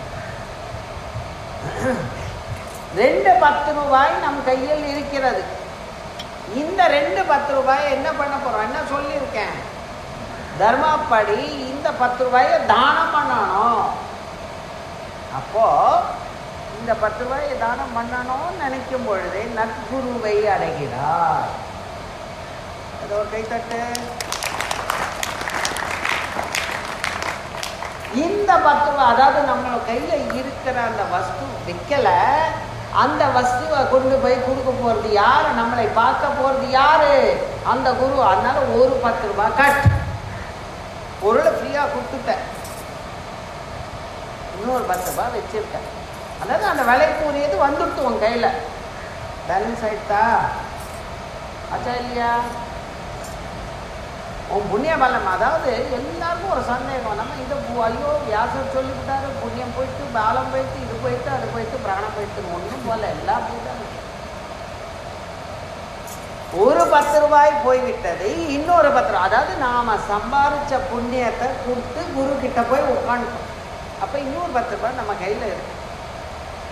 ரெண்டு பத்து ரூபாய் நம் கையில் இருக்கிறது இந்த ரெண்டு பத்து ரூபாய் என்ன பண்ண போறோம் என்ன சொல்லியிருக்கேன் தர்மப்படி இந்த பத்து ரூபாயை தானம் பண்ணணும் அப்போ இந்த பத்து ரூபாயை தானம் பண்ணணும்னு நினைக்கும் பொழுதே நற்குருவை அடைகிறார் அது ஒரு கைத்தட்டு இந்த பத்து ரூபா அதாவது நம்ம கையில இருக்கிற அந்த வஸ்து விற்கல அந்த வஸ்துவை கொண்டு போய் கொடுக்க போறது யாரு நம்மளை பார்க்க போறது யாரு அந்த குரு அதனால ஒரு பத்து ரூபாய் கட் பொருளை ஃப்ரீயா கொடுத்துட்டேன் இன்னொரு பத்து ரூபாய் வச்சிருக்கேன் அதாவது அந்த விலைக்கு உரியது வந்துடுத்து உன் கையில பேலன்ஸ் ஆயிட்டா ஆச்சா இல்லையா உன் புண்ணிய பலம் அதாவது எல்லாருக்கும் ஒரு சந்தேகம் நம்ம இதை பு- ஐயோ வியாசர் சொல்லிவிட்டாரு புண்ணியம் போயிட்டு பாலம் போயிட்டு இது போயிட்டு அது போயிட்டு பிராணம் போயிட்டு ஒன்றும் போல எல்லாம் அப்படிதான் இருக்கு. ஒரு பத்து ரூபாய் போய்விட்டது இன்னொரு பத்து ரூபாய் அதாவது நாம சம்பாதிச்ச புண்ணியத்தை கொடுத்து குரு கிட்ட போய் உட்காந்துட்டோம் அப்ப இன்னொரு பத்து ரூபாய் நம்ம கையில இருக்கு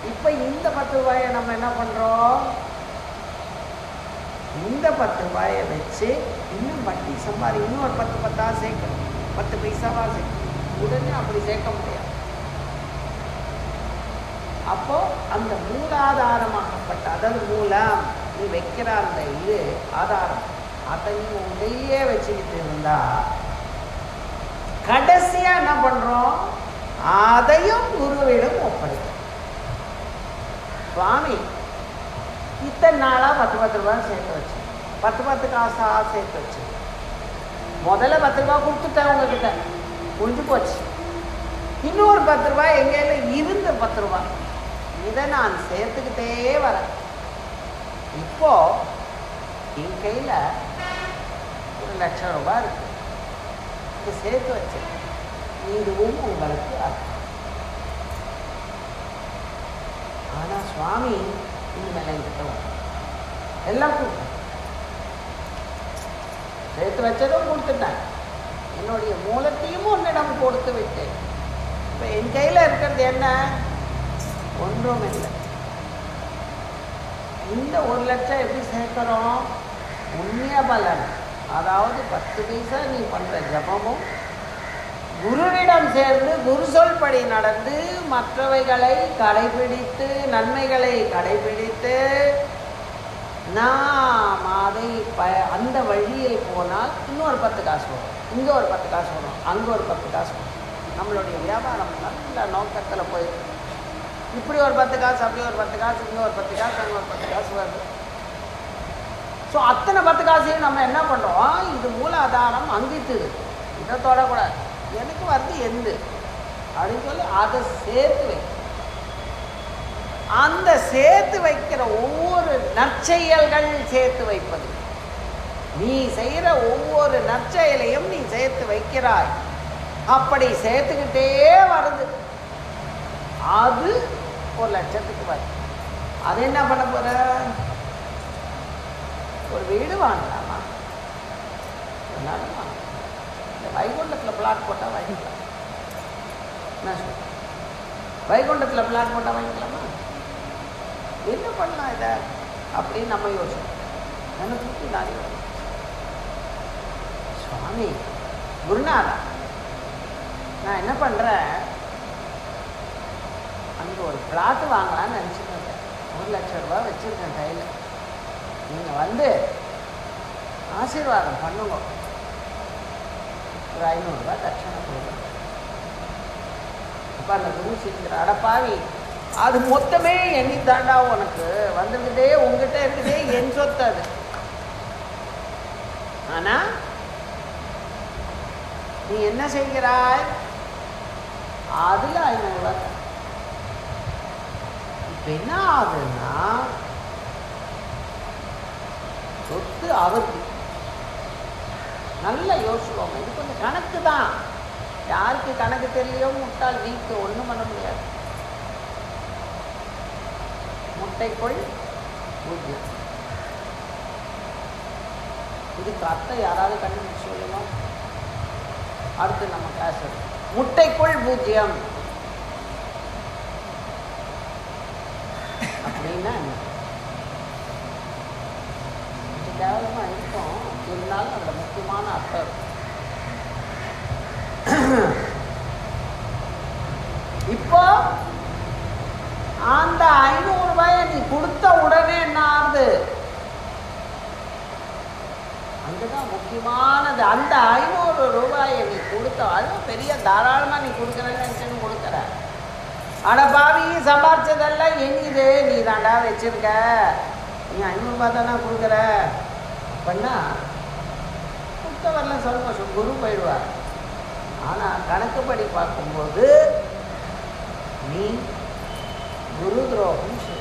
இப்போ இந்த பத்து ரூபாயை நம்ம என்ன பண்ணுறோம் இந்த பத்து ரூபாயை வச்சு இன்னும் வட்டி சம்பாதி இன்னும் ஒரு பத்து பத்தா சேர்க்கணும் பத்து பைசாவா சேர்க்கணும் உடனே அப்படி சேர்க்க முடியாது அப்போ அந்த மூலாதாரமாகப்பட்ட அதாவது மூலம் நீ வைக்கிற அந்த இது ஆதாரம் அதை நீ உடையே வச்சுக்கிட்டு இருந்தா கடைசியா என்ன பண்றோம் அதையும் குருவிடம் ஒப்படைக்கும் சுவாமி இத்தனை நாளா பத்து பத்து ரூபாய் சேர்த்து வச்சு பத்து பத்து காசா சேர்த்து வச்சு முதல்ல பத்து ரூபாய் கொடுத்துட்டேன் உங்ககிட்ட முடிஞ்சு போச்சு இன்னொரு பத்து ரூபாய் எங்கேயில இருந்த பத்து ரூபாய் இதை நான் சேர்த்துக்கிட்டே வரேன் இப்போ என் கையில் ஒரு லட்சம் ரூபாய் இருக்கு இது சேர்த்து வச்சிருக்கேன் இதுவும் உங்களுக்கு அர்த்தம் ஆனால் சுவாமி இனிமேல் என்கிட்ட வரும் எல்லாம் கொடுத்தேன் சேர்த்து வச்சதும் கொடுத்துட்டேன் என்னுடைய மூலத்தையும் உன்னிடம் கொடுத்து விட்டேன் இப்போ என் கையில் இருக்கிறது என்ன ஒன்றும் இல்லை இந்த ஒரு லட்சம் எப்படி சேர்க்கிறோம் புண்ணிய பலன் அதாவது பத்து பைசா நீ பண்ணுற ஜபமும் குருவிடம் சேர்ந்து குரு சொல்படி நடந்து மற்றவைகளை கடைபிடித்து நன்மைகளை கடைபிடித்து நாம் அதை ப அந்த வழியில் போனால் இன்னொரு பத்து காசு வரும் இங்கே ஒரு பத்து காசு வரும் அங்கே ஒரு பத்து காசு வரும் நம்மளுடைய வியாபாரம் நல்ல நோக்கத்தில் போயிருக்கு இப்படி ஒரு பத்து காசு அப்படி ஒரு பத்து காசு இங்கே ஒரு பத்து காசு அங்கே ஒரு பத்து காசு வருது ஸோ அத்தனை பத்து காசையும் நம்ம என்ன பண்ணுறோம் இது மூலாதாரம் அங்கிட்டுது இதை தொடக்கூடாது எனக்கு வருது எந்து அப்படின்னு சொல்லி அதை சேர்த்து வை அந்த சேர்த்து வைக்கிற ஒவ்வொரு நற்செயல்கள் சேர்த்து வைப்பது நீ செய்கிற ஒவ்வொரு நற்செயலையும் நீ சேர்த்து வைக்கிறாய் அப்படி சேர்த்துக்கிட்டே வருது அது ஒரு லட்சத்துக்கு வருது அது என்ன பண்ண போற ஒரு வீடு வாங்கலாமா வேணாலும் வாங்கலாம். இந்த வைகுண்டத்தில் பிளாட் போட்டால் வாங்கிக்கலாம் என்ன சொல்ற? வைகுண்டத்தில் பிளாட் போட்டால் வாங்கிக்கலாமா என்ன பண்ணலாம் இதை அப்படின்னு நம்ம யோசிச்சோம் எனக்கு தூக்கி நான் யோசிச்சேன். சுவாமி குருநாதா நான் என்ன பண்ணுறேன் அங்கே ஒரு பிளாட்டு வாங்கலாம்னு நினச்சிட்டு இருக்கேன் ஒரு லட்சம் ரூபாய் வச்சுருக்கேன் கையில் நீங்கள் வந்து ஆசீர்வாதம் பண்ணுங்க ஒரு ஐநூறுரூவா தட்சணை கொடுங்க அப்போ அந்த குரு சிரிக்கிற அடப்பாவி அது மொத்தமே எண்ணி தாண்டா உனக்கு வந்துக்கிட்டே உங்ககிட்ட இருக்குதே என் சொத்து அது ஆனால் நீ என்ன செய்கிறாய் அதில் ஐநூறுரூவா தர. இப்ப என்ன ஆகுதுன்னா சொத்து அவருக்கு நல்ல யோசிச்சுக்கோங்க இது கொஞ்சம் கணக்கு தான் யாருக்கு கணக்கு தெரியலையோ முட்டாள் வீக்கு ஒன்றும் பண்ண முடியாது முட்டைக்குள் பூஜ்யம் இதுக்கு அர்த்தம் யாராவது கண்டுபிடிச்சு சொல்லுமா அடுத்து நம்ம கிளாஸ் இருக்கு. முட்டைக்குள் பூஜ்யம் அப்படின்னா என்ன கொஞ்சம் கேவலமாக இருக்கும் இருந்தாலும் அதில் முக்கியமான அர்த்தம் இருக்கு இப்போ அந்த ஐநூறு ரூபாயை நீ கொடுத்த உடனே என்ன ஆகுது அங்கதான் முக்கியமானது அந்த ஐநூறு ரூபாயை நீ கொடுத்த அதுவும் பெரிய தாராளமாக நீ கொடுக்குறேன்னு நினச்சின்னு கொடுக்குற அட பாவி சம்பாரிச்சதெல்லாம் எண்ணிது நீ தாண்டா வச்சிருக்க நீ ஐநூறுபா தானே கொடுக்குற அப்படின்னா கொடுத்தவரெல்லாம் சந்தோஷம் குரு போயிடுவார் ஆனால் கணக்குப்படி பார்க்கும்போது நீ குரு துரோகம் செய்ய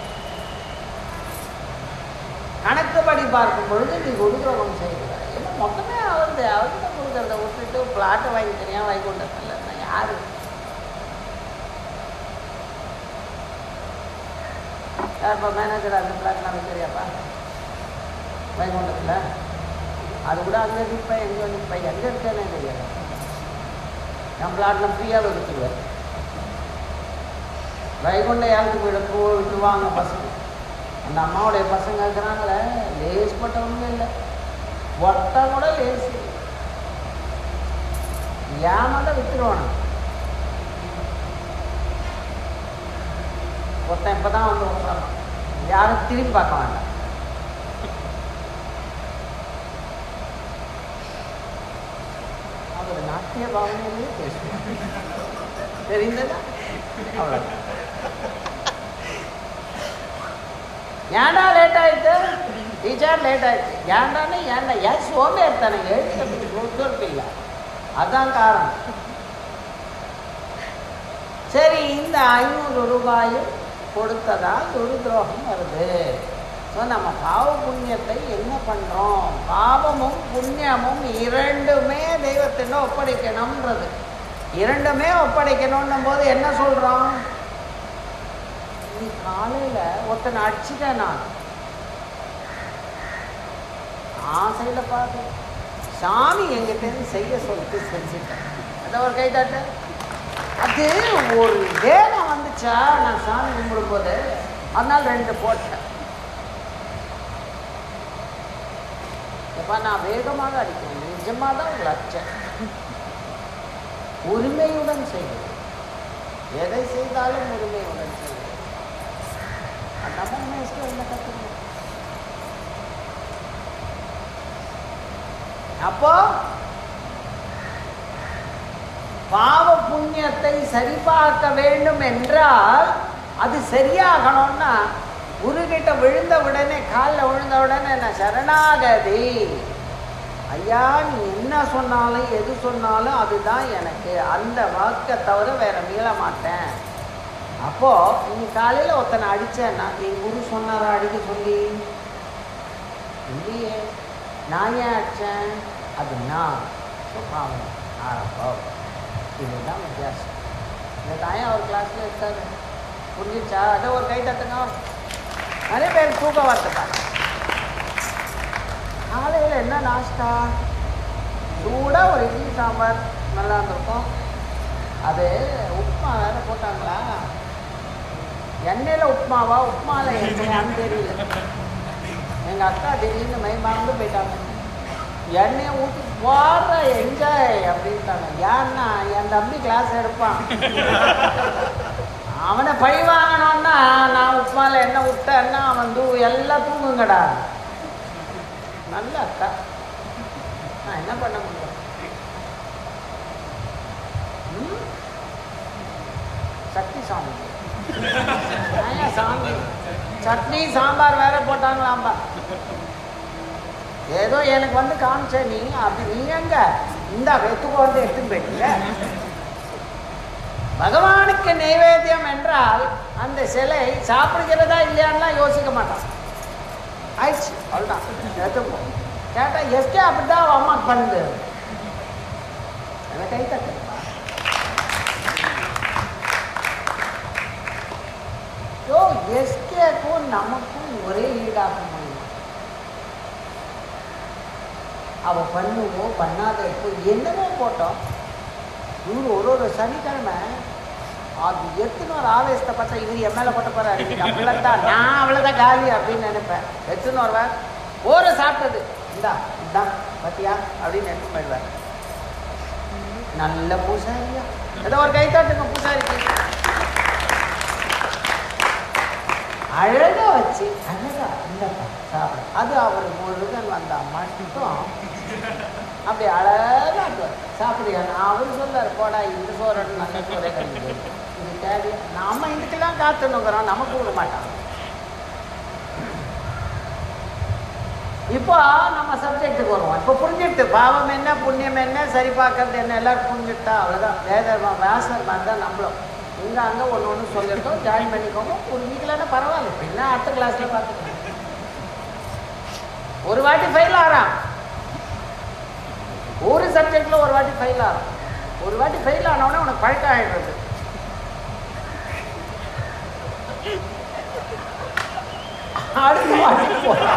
கணக்குப்படி பார்க்கும் பொழுது நீ குரு துரோகம் செய்கிறாய் ஏன்னா மொத்தமே அவருது அவர்கிட்ட கொடுக்கறத விட்டுட்டு பிளாட்டை வாங்கி தனியாக வாங்கி கொண்டதில்ல நான் யாரு யார்ப்பா மேனேஜர் அந்த பிளாட்லாம் வைக்கிறியாப்பா வைகுண்டத்தில் அது கூட அங்கே நிற்பேன் எங்கே நிற்பேன் எங்கே இருக்கேனே தெரியாது என் பிளாட்டில் ஃப்ரீயாக கொடுத்துருவேன் வைகுண்ட ஏலத்துக்கு விட போ விட்டுருவாங்க பசங்க அந்த அம்மாவுடைய பசங்க இருக்கிறாங்களே லேஸ்பட்டவங்க இல்லை ஒட்ட கூட லேஸ் இல்லை. ஏமாந்த வித்துருவானு ஒருத்தன் இப்போ தான் வந்து உட்காரான் யாரும் திரும்பி பார்க்க வேண்டாம் அவர் நாட்டிய பாவனையிலே பேசுவார் தெரிந்ததா அவ்வளோ ஏன்டா லேட் ஆயிடுச்சு டீச்சர் லேட் ஆயிடுச்சு ஏன்டான்னு ஏன்டா ஏன் சோம்பேறி தானே எழுத்து இல்லை அதான் காரணம் சரி இந்த ஐநூறு ரூபாய் கொடுத்ததால் ஒரு துரோகம் வருது ஸோ நம்ம பாவ புண்ணியத்தை என்ன பண்ணுறோம் பாவமும் புண்ணியமும் இரண்டுமே தெய்வத்திட்ட ஒப்படைக்கணும்ன்றது இரண்டுமே ஒப்படைக்கணும்னும் போது என்ன சொல்கிறோம் நீ காலையில் ஒருத்தனை அடிச்சிட்டேன் நான் ஆசையில் பார்த்து சாமி எங்கிட்டேருந்து செய்ய சொல்லிட்டு செஞ்சுட்டேன் அதை ஒரு கை தட்டு அது ஒரு வேகம் வந்துச்சா நான் சாமி கும்பிடும்போது அதனால ரெண்டு போட்டேன் எப்பா நான் வேகமாக அடிக்கிறேன் நிஜமாக தான் உங்களை அடிச்சேன் உரிமையுடன் செய்வது எதை செய்தாலும் உரிமையுடன் செய்வது நம்ம வயசுல என்ன கற்றுக்கணும் அப்போ பாவ புண்ணியத்தை சரிபார்க்க வேண்டும் என்றால் அது சரியாகணும்னா குருகிட்ட விழுந்த உடனே காலில் விழுந்த உடனே நான் சரணாகதி ஐயா நீ என்ன சொன்னாலும் எது சொன்னாலும் அதுதான் எனக்கு அந்த வாக்கை தவிர வேற மீள மாட்டேன் அப்போ நீ காலையில் ஒருத்தனை அடிச்சேன்னா என் குரு சொன்னாரா அடிக்க சொல்லி இல்லையே நான் ஏன் அடித்தேன் அது நான் சுபாவம் ஆரம்பம் இதுதான் வித்தியாசம் இந்த தாயம் அவர் கிளாஸில் இருக்காரு புரிஞ்சிச்சா அதை ஒரு கை தட்டுங்க நிறைய பேர் தூக்கம் வரத்துக்காங்க காலையில் என்ன நாஷ்டா சூடாக ஒரு இட்லி சாம்பார் நல்லா இருந்திருக்கும் அது உப்புமா வேற போட்டாங்களா எண்ணெயில் உப்புமாவா உப்புமாவில் எண்ணெயான்னு தெரியல எங்கள் அக்கா திடீர்னு மை மறந்து போயிட்டாங்க எண்ணெயை ஊற்றி போடுற என்ஜாய் அப்படின்ட்டாங்க ஏன்னா என் தம்பி கிளாஸ் எடுப்பான் அவனை பழி வாங்கணும்னா நான் உப்புமாவில் எண்ணெய் விட்டேன்னா அவன் தூ எல்லாம் தூங்குங்கடா நல்ல அக்கா நான் என்ன பண்ண முடியும் ம்? சக்தி சாமி ஏன்யா சாமி சட்னி சாம்பார் வேற போட்டாங்களாம்பா ஏதோ எனக்கு வந்து காமிச்ச நீ அப்படி நீ எங்க இந்த வெத்துக்கு வந்து எடுத்துன்னு போயிட்டீங்க பகவானுக்கு நைவேத்தியம் என்றால் அந்த சிலை சாப்பிடுகிறதா இல்லையான்லாம் யோசிக்க மாட்டான் ஆயிடுச்சு அவ்வளோதான் எடுத்துப்போம் கேட்டால் எஸ்கே அப்படிதான் அவன் அம்மா பண்ணுது அதை கை தட்டு யோ எஸ்கேக்கும் நமக்கும் ஒரே ஈடாக முடியும் அவ பண்ணுவோ பண்ணாத இப்போ என்னமோ போட்டோம் இவரு ஒரு ஒரு சனிக்கிழமை அது எத்தனை ஒரு ஆவேசத்தை பார்த்தா இவர் என் மேலே போட்ட போறாரு அவ்வளோதான் நான் அவ்வளோதான் காலி அப்படின்னு நினைப்பேன் எத்தனை வருவார் ஒரு சாப்பிட்டது இந்தா இதான் பத்தியா அப்படின்னு எடுத்து போயிடுவார் நல்ல பூசாரியா ஏதோ ஒரு கை தாட்டுங்க பூசாரிக்கு அழகா வச்சு அழகா இல்லப்பா சாப்பிட அது அவர் முழுகன் வந்தா மட்டும் அப்படி அழகா சாப்பிடுங்க நான் அவர் சொல்லார் போடா இந்த சோறு நல்ல சோறே கழிவு இது தேவை நாம இதுக்கெல்லாம் காத்துனுக்குறோம் நமக்கு விட மாட்டான் இப்போ நம்ம சப்ஜெக்ட்டுக்கு வருவோம் இப்போ புரிஞ்சிடுது பாவம் என்ன புண்ணியம் என்ன சரி பார்க்கறது என்ன எல்லாரும் புரிஞ்சுட்டா அவ்வளோதான் வேத வேசர் மாதிரி தான் நம்மளும் இங்கே அங்கே ஒன்று ஒன்று சொல்லிட்டோம் ஜாயின் பண்ணிக்கோங்க புரிஞ்சிக்கலன்னா பரவாயில்ல பின்ன அடுத்த கிளாஸில் பார்த்துக்கலாம் ஒரு வாட்டி ஃபெயில் ஆறான் ஒரு சப்ஜெக்டில் ஒரு வாட்டி ஃபெயில் ஆகும் ஒரு வாட்டி ஃபெயில் ஆனவுடனே உனக்கு பழக்கம் ஆகிடுறது அடுத்த வாட்டி போகிறான்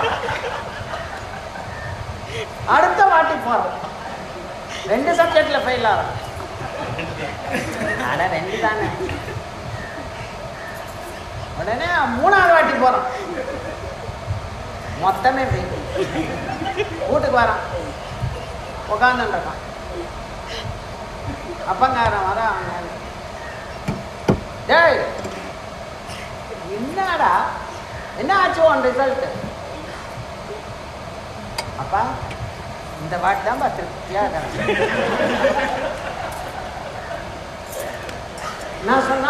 அடுத்த வாட்டி போகிறோம் ரெண்டு சப்ஜெக்டில் ஃபெயில் ஆகிறோம் ஆனால் ரெண்டு தானே உடனே மூணாவது வாட்டி போகிறான் மொத்தமே ஃபெயில் வீட்டுக்கு வரான் உட்காந்துருக்கான் அப்பங்காரன் வரான் அவன் டேய் என்னடா என்ன ஆச்சு உன் ரிசல்ட்டு அப்பா இந்த வாட்டி தான் திருப்தியாக இருக்கிறேன் நான் சொன்னா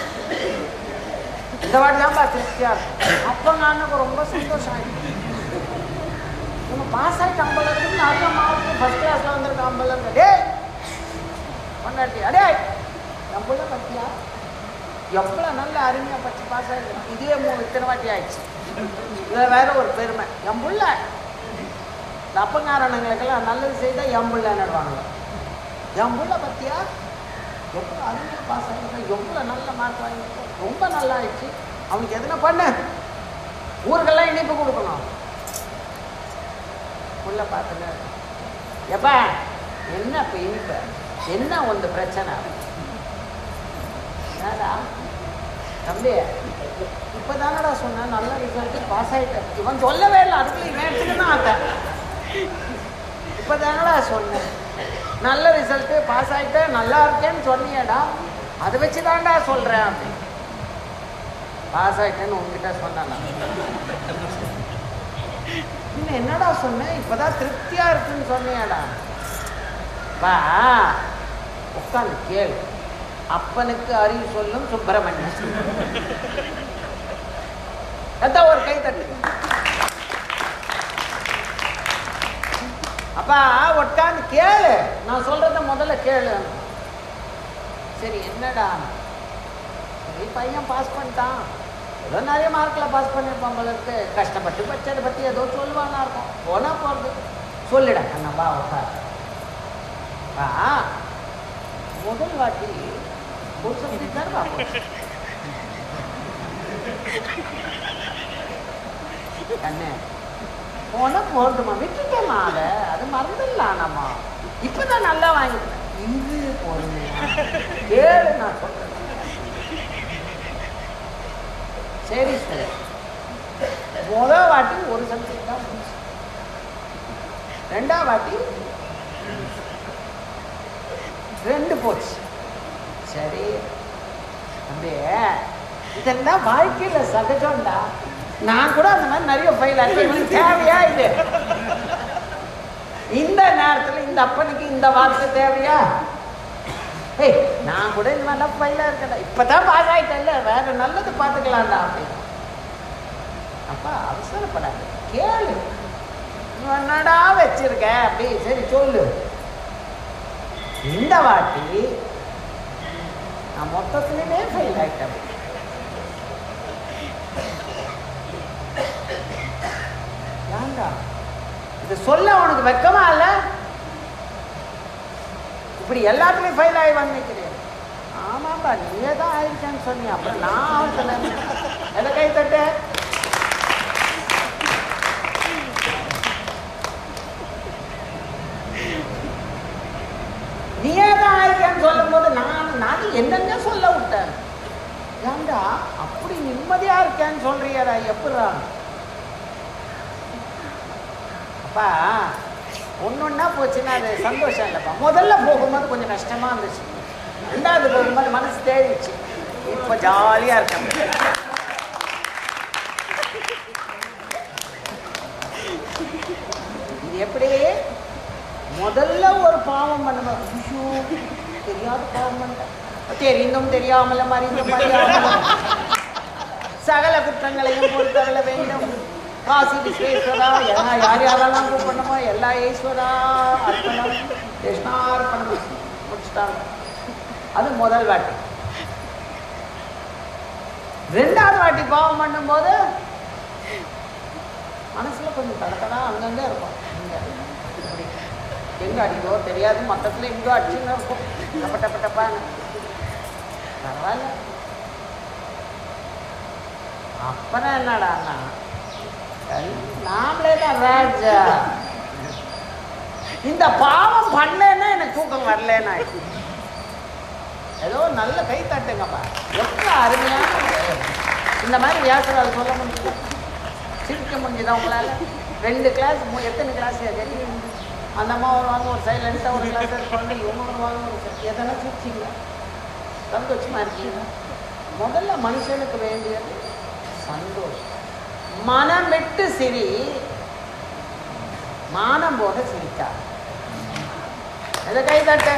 இந்த வாட்டி தான் திருப்தியாக இருக்கும் அப்போ நான் ரொம்ப சந்தோஷம் ஆயிடுச்சு நம்ம பாஸ் ஆகிட்டு ஐம்பது இருக்கு நிறைய மாவட்டம் ஃபஸ்ட் கிளாஸில் வந்திருக்க ஐம்பது இருக்கு டே கொண்டாட்டி அடே நம்மள பத்தியா எவ்வளோ நல்ல அருமையாக படிச்சு பாஸ் ஆகிருக்கணும் இதே மூணு இத்தனை வாட்டி ஆயிடுச்சு இதில் வேற ஒரு பெருமை என் புள்ள இந்த அப்பங்காரணங்களுக்கெல்லாம் நல்லது செய்தால் என் புள்ள நடுவாங்க என் புள்ள பத்தியா எவ்வளோ அருமையாக பாஸ் ஆகிருக்கோம் எவ்வளோ நல்ல மார்க் வாங்கியிருக்கோம் ரொம்ப நல்லா ஆயிடுச்சு அவனுக்கு எதுனா பண்ணு ஊருக்கெல்லாம் இனிப்பு கொடுக்கணும் உள்ள பார்த்துங்க எப்பா என்ன இப்போ இனிப்பு என்ன ஒன்று பிரச்சனை என்னடா தம்பி இப்போ தானடா சொன்னேன் நல்ல ரிசல்ட்டு பாஸ் ஆகிட்டேன் இவன் சொல்லவே இல்லை அதுக்குள்ள இவன் எடுத்துக்கணும் ஆத்த இப்போ தானடா சொன்னேன் நல்ல ரிசல்ட்டு பாஸ் ஆகிட்டேன் நல்லா இருக்கேன்னு சொன்னியடா அதை வச்சு தான்டா சொல்கிறேன் அப்படின்னு பாஸ் ஆகிட்டேன்னு உங்ககிட்ட சொன்னேன் நான். இன்னும் என்னடா சொன்னேன் இப்போதான் திருப்தியாக இருக்குன்னு சொன்னியாடா வா உட்காந்து கேளு அப்பனுக்கு அறிவு சொல்லும் சுப்பிரமணியன் அதான் ஒரு கை தட்டு அப்பா உட்காந்து கேளு நான் சொல்றத முதல்ல கேளு சரி என்னடா சரி பையன் பாஸ் பண்ணிட்டான் ஏதோ நிறைய மார்க்கில் பாஸ் பண்ணியிருப்பான் போல இருக்கு கஷ்டப்பட்டு படிச்சதை பற்றி ஏதோ சொல்லுவானா இருக்கும் போனா போகிறது சொல்லிட அண்ணா வா உட்கார் வா முதல் வாட்டி ஒரு சப்ஜெக்ட் தான் பார்ப்போம் கண்ணே போனா போடுமா விட்டுட்டேம்மா அதை அது மறந்துடலாம்மா இப்பதான் நல்லா வாங்கிட்டேன் இது பொறுமையா கேளு நான் சொல்றேன் சரி சரி முதல் வாட்டி ஒரு சப்ஜெக்ட் தான் போச்சு ரெண்டாம் வாட்டி ரெண்டு போச்சு சரி தம்பி இதெல்லாம் வாழ்க்கையில சகஜம்டா நான் கூட அந்த மாதிரி நிறைய ஃபைல் ஆச்சு இவனுக்கு தேவையா இது இந்த நேரத்துல இந்த அப்பனுக்கு இந்த வார்த்தை தேவையா ஏய் நான் கூட இந்த மாதிரிலாம் ஃபைலாக இருக்கடா இப்பதான் பாஸ் ஆயிட்டேன்ல வேற நல்லது பார்த்துக்கலாம்டா அப்படின்னு அப்பா அவசரப்படாது கேளு நீ என்னடா வச்சிருக்க அப்படி சரி சொல்லு இந்த வாட்டி நான் மொத்தத்துலேயுமே ஃபெயில் ஆயிட்டேன் ஏன்டா இது சொல்ல உனக்கு வெக்கமா இல்ல இப்படி எல்லாத்துலயும் ஃபெயில் ஆகி வந்துக்கிறேன் ஆமாப்பா நீயே தான் ஆயிருக்கேன்னு சொன்னியா அப்ப நான் அவசல எதை கை தட்டு நீயே தான் ஆயிருக்கேன்னு சொல்லும் போது நான் நான் என்னென்ன சொல்ல விட்டேன் ஏன்டா அப்படி நிம்மதியா இருக்கேன்னு சொல்றியடா எப்படா அப்பா ஒன்னொன்னா போச்சுன்னா அது சந்தோஷம் இல்லைப்பா முதல்ல போகும்போது கொஞ்சம் கஷ்டமா இருந்துச்சு ரெண்டாவது போகும்போது மனசு தேடிச்சு இப்போ ஜாலியா இருக்கேன் இது எப்படி முதல்ல ஒரு பாவம் பண்ணுவேன் ஐயோ தெரியாத பாவம் பண்ணிட்டேன் தெரிந்தும் தெரியாமலும் அறிந்தும் அறியாமலும் சகல குற்றங்களையும் பொறுத்தவள வேண்டும் காசி விஸ்வேஸ்வரா எல்லா யார் யாரெல்லாம் கூப்பிடணுமோ எல்லா ஈஸ்வரா அர்ப்பணம் கிருஷ்ணார்ப்பணம் முடிச்சுட்டாங்க அது முதல் வாட்டி ரெண்டாவது வாட்டி பாவம் பண்ணும்போது மனசுல கொஞ்சம் தடத்தடா அங்கங்க இருக்கும் இங்க இப்படி எங்க அடிக்கோ தெரியாது மொத்தத்துல எங்கோ அடிச்சுன்னு இருக்கும் டப்ப டப்ப டப்பான்னு பரவாயில்ல அப்புறம் என்னடாண்ணா நாமளே தான் ராஜா இந்த பாவம் பண்ணேன்னா எனக்கு தூக்கம் வரலன்னா ஏதோ நல்ல கை தட்டுங்கப்பா எவ்வளோ அருமையான இந்த மாதிரி வியாசரால் சொல்ல முடியல சிரிக்க முடியுதா உங்களால் ரெண்டு கிளாஸ் எத்தனை கிளாஸ் தெரியும் அந்த அம்மா வருவாங்க ஒரு சைலண்ட்டாக ஒரு கிளாஸ் இருப்பாங்க இவங்க வருவாங்க ஒரு side. எதனா சிரிச்சிங்களா சந்தோஷமா இருக்கீங்களா முதல்ல மனுஷனுக்கு வேண்டியது சந்தோஷம் மனம் விட்டு சிரி மானம் போக சிரிக்கா எதை கை தட்ட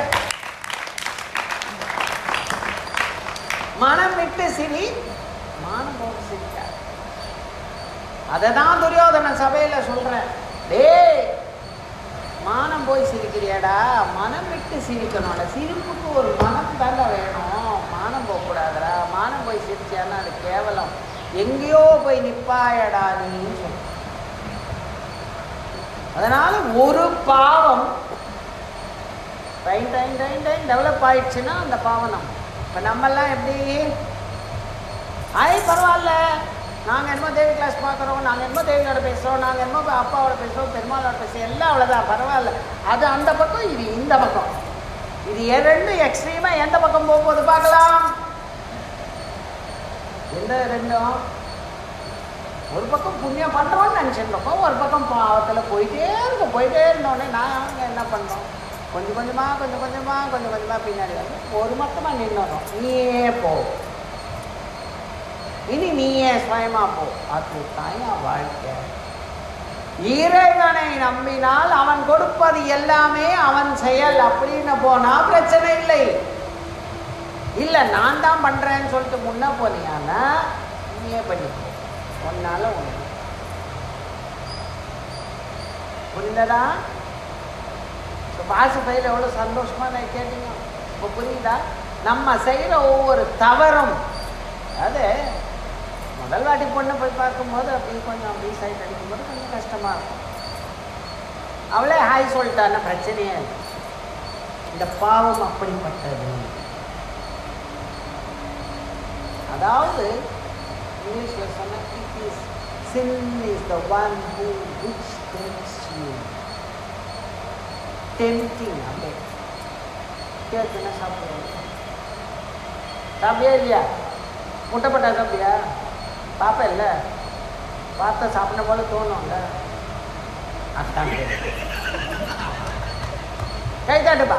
மனம் விட்டு சிரி மானம் போக சிரிக்கா அதை தான் துரியோதன சபையில சொல்றேன் டேய் மானம் போய் சிரிக்கிறியாடா மனம் விட்டு சிரிக்கணும்ல சிரிப்புக்கு ஒரு மனம் தாண்டா வேணும் மானம் போகக்கூடாதுடா மானம் போய் சிரிச்சியான்னா அது கேவலம் எங்கேயோ போய் நிப்பாயடா நீன்னு சொல்ற அதனால ஒரு பாவம் time time time time develop ஆயிடுச்சுன்னா அந்த பாவம் நம்ம இப்போ நம்மெல்லாம் எப்படி ஐ பரவாயில்ல நாங்கள் என்னமோ தேவி கிளாஸ் பார்க்குறோம் நாங்கள் என்னமோ தேவியோட பேசுகிறோம் நாங்கள் என்னமோ அப்பாவோட பேசுகிறோம் பெருமாளோட பேசுகிறோம் எல்லாம் அவ்வளோதான் பரவாயில்ல அது அந்த பக்கம் இது இந்த பக்கம் இது எ- ரெண்டு எக்ஸ்ட்ரீமாக எந்த பக்கம் போகும்போது பார்க்கலாம் எந்த ரெண்டும் ஒரு பக்கம் புண்ணியம் பண்ணுறோம்னு நினச்சிட்டு இருக்கோம் ஒரு பக்கம் பாவத்தில் போயிட்டே இருக்கும் போயிட்டே இருந்தோடனே நாங்கள் என்ன பண்ணுறோம் கொஞ்சம் கொஞ்சமாக கொஞ்சம் கொஞ்சமாக கொஞ்சம் கொஞ்சமாக பின்னாடி வந்து ஒரு மொத்தமாக நின்றுறோம் நீயே போ இனி நீயே சுயமா போ அது தாயா வாழ்க்கை இறைவனை நம்பினால் அவன் கொடுப்பது எல்லாமே அவன் செயல் அப்படின்னு போனா பிரச்சனை இல்லை இல்ல நான் தான் பண்றேன்னு சொல்லிட்டு முன்ன போனியானா நீயே பண்ணிக்கோ உன்னால ஒண்ணு புரிந்ததா இப்போ வாசுபையில் எவ்வளோ சந்தோஷமா நான் கேட்டீங்க இப்போ புரியுதா நம்ம செய்கிற ஒவ்வொரு தவறும் அதாவது முதல் வாட்டி பொண்ணை போய் பார்க்கும்போது அப்படி கொஞ்சம் அப்படி சைட் அடிக்கும்போது கொஞ்சம் கஷ்டமாக இருக்கும் அவளே ஹாய் சொல்லிட்டான்னா பிரச்சனையே இல்லை இந்த பாவம் அப்படிப்பட்டது அதாவது இங்கிலீஷில் சொன்ன it is sin is the one who which tempts you tempting அப்படியே கேட்குன்னா சாப்பிடுவோம் சாப்பிடியா இல்லையா முட்டைப்பட்டா சாப்பிட்டியா பாப்பா இல்லை பார்த்தா சாப்பிட போல தோணும்ல அதான் கை தட்டுப்பா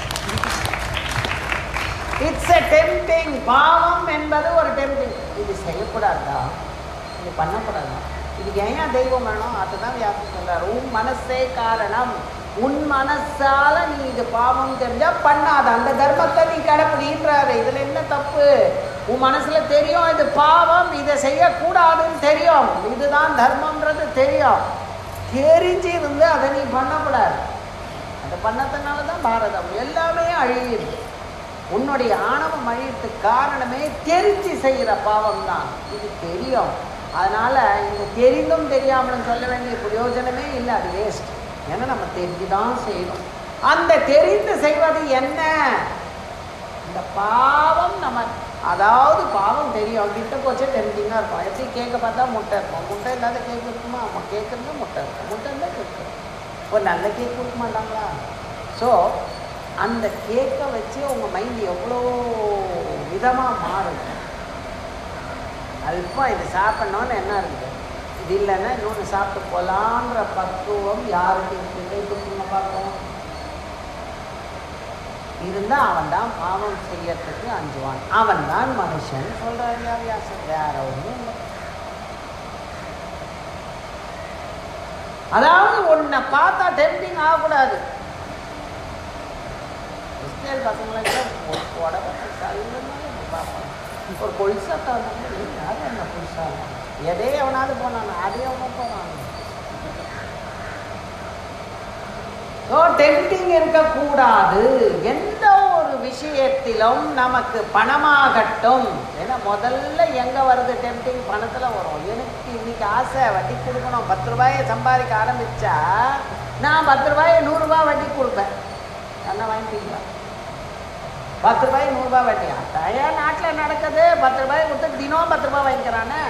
இட்ஸ் எ டெம்டிங் பாவம் என்பது ஒரு டெம்டிங் இது செய்யக்கூடாதா இது பண்ணக்கூடாதா இதுக்கு ஏன் தெய்வம் வேணும் அதுதான் வியாசம் சொல்றாரு உன் மனசே காரணம் உன் மனசால நீ இது பாவம் தெரிஞ்சா பண்ணாத அந்த தர்மத்தை நீ கடைப்பிடின்றாரு இதுல என்ன தப்பு உன் மனசுல தெரியும் இது பாவம் இதை செய்யக்கூடாதுன்னு தெரியும் இதுதான் தர்மம்ன்றது தெரியும் தெரிஞ்சு இருந்து அதை நீ பண்ணக்கூடாது அதை பண்ணதுனால தான் பாரதம் எல்லாமே அழியுது உன்னுடைய ஆணவம் அழியறதுக்கு காரணமே தெரிஞ்சு செய்கிற பாவம் தான் இது தெரியும் அதனால இந்த தெரிந்தும் தெரியாமலும் சொல்ல வேண்டிய பிரயோஜனமே இல்லை அது வேஸ்ட் ஏன்னா நம்ம தெரிஞ்சு தான் செய்யணும் அந்த தெரிந்து செய்வது என்ன இந்த பாவம் நம்ம அதாவது பாவம் தெரியும் கிட்ட போச்சே தெரிஞ்சுங்க இருக்கும் எப்படி கேக்க பார்த்தா முட்டை இருக்கும் முட்டை இல்லாத கேக் இருக்குமா ஆமாம் கேக் இருந்தால் முட்டை இருக்கும் முட்டை இருந்தால் கேக் இருக்கும் ஒரு நல்ல கேக் கொடுக்க மாட்டாங்களா ஸோ அந்த கேக்கை வச்சு உங்கள் மைண்ட் எவ்வளோ விதமாக மாறும் அல்பம் இது சாப்பிட்ணுன்னு என்ன இருக்குது இது இல்லைன்னா இன்னொன்று சாப்பிட்டு போகலான்ற பக்குவம் யாருக்கு இருக்குது கொடுக்குங்க பார்ப்போம் இருந்தால் அவன் தான் பாவம் செய்யறதுக்கு அஞ்சுவான் அவன் தான் மனுஷன் சொல்கிறார் வியாசம் வேற ஒன்றும் இல்லை அதாவது உன்னை பார்த்தா டெம்டிங் ஆகக்கூடாது கிறிஸ்டியல் பசங்களுக்கு ஒரு புடவை இல்லைன்னாலும் பார்ப்பாங்க ஒரு கொலுசா தந்தாங்க யாரும் என்ன புதுசா எதே எவனாவது போனான் அதே எவனோ போனான் ஸோ டெம்டிங் இருக்கக்கூடாது எந்த ஒரு விஷயத்திலும் நமக்கு பணமாகட்டும் ஏன்னா முதல்ல எங்கே வருது டெம்டிங் பணத்தில் வரும் எனக்கு இன்னைக்கு ஆசை வட்டி கொடுக்கணும் பத்து ரூபாயை சம்பாதிக்க ஆரம்பிச்சா நான் பத்து ரூபாயை நூறுரூபா வட்டி கொடுப்பேன் என்ன வாங்கிட்டீங்களா பத்து ரூபாய் நூறுரூபா வட்டி அதான் நாட்டில் நடக்குது பத்து ரூபாய் கொடுத்து தினம் பத்து ரூபாய் வாங்கிக்கிறானே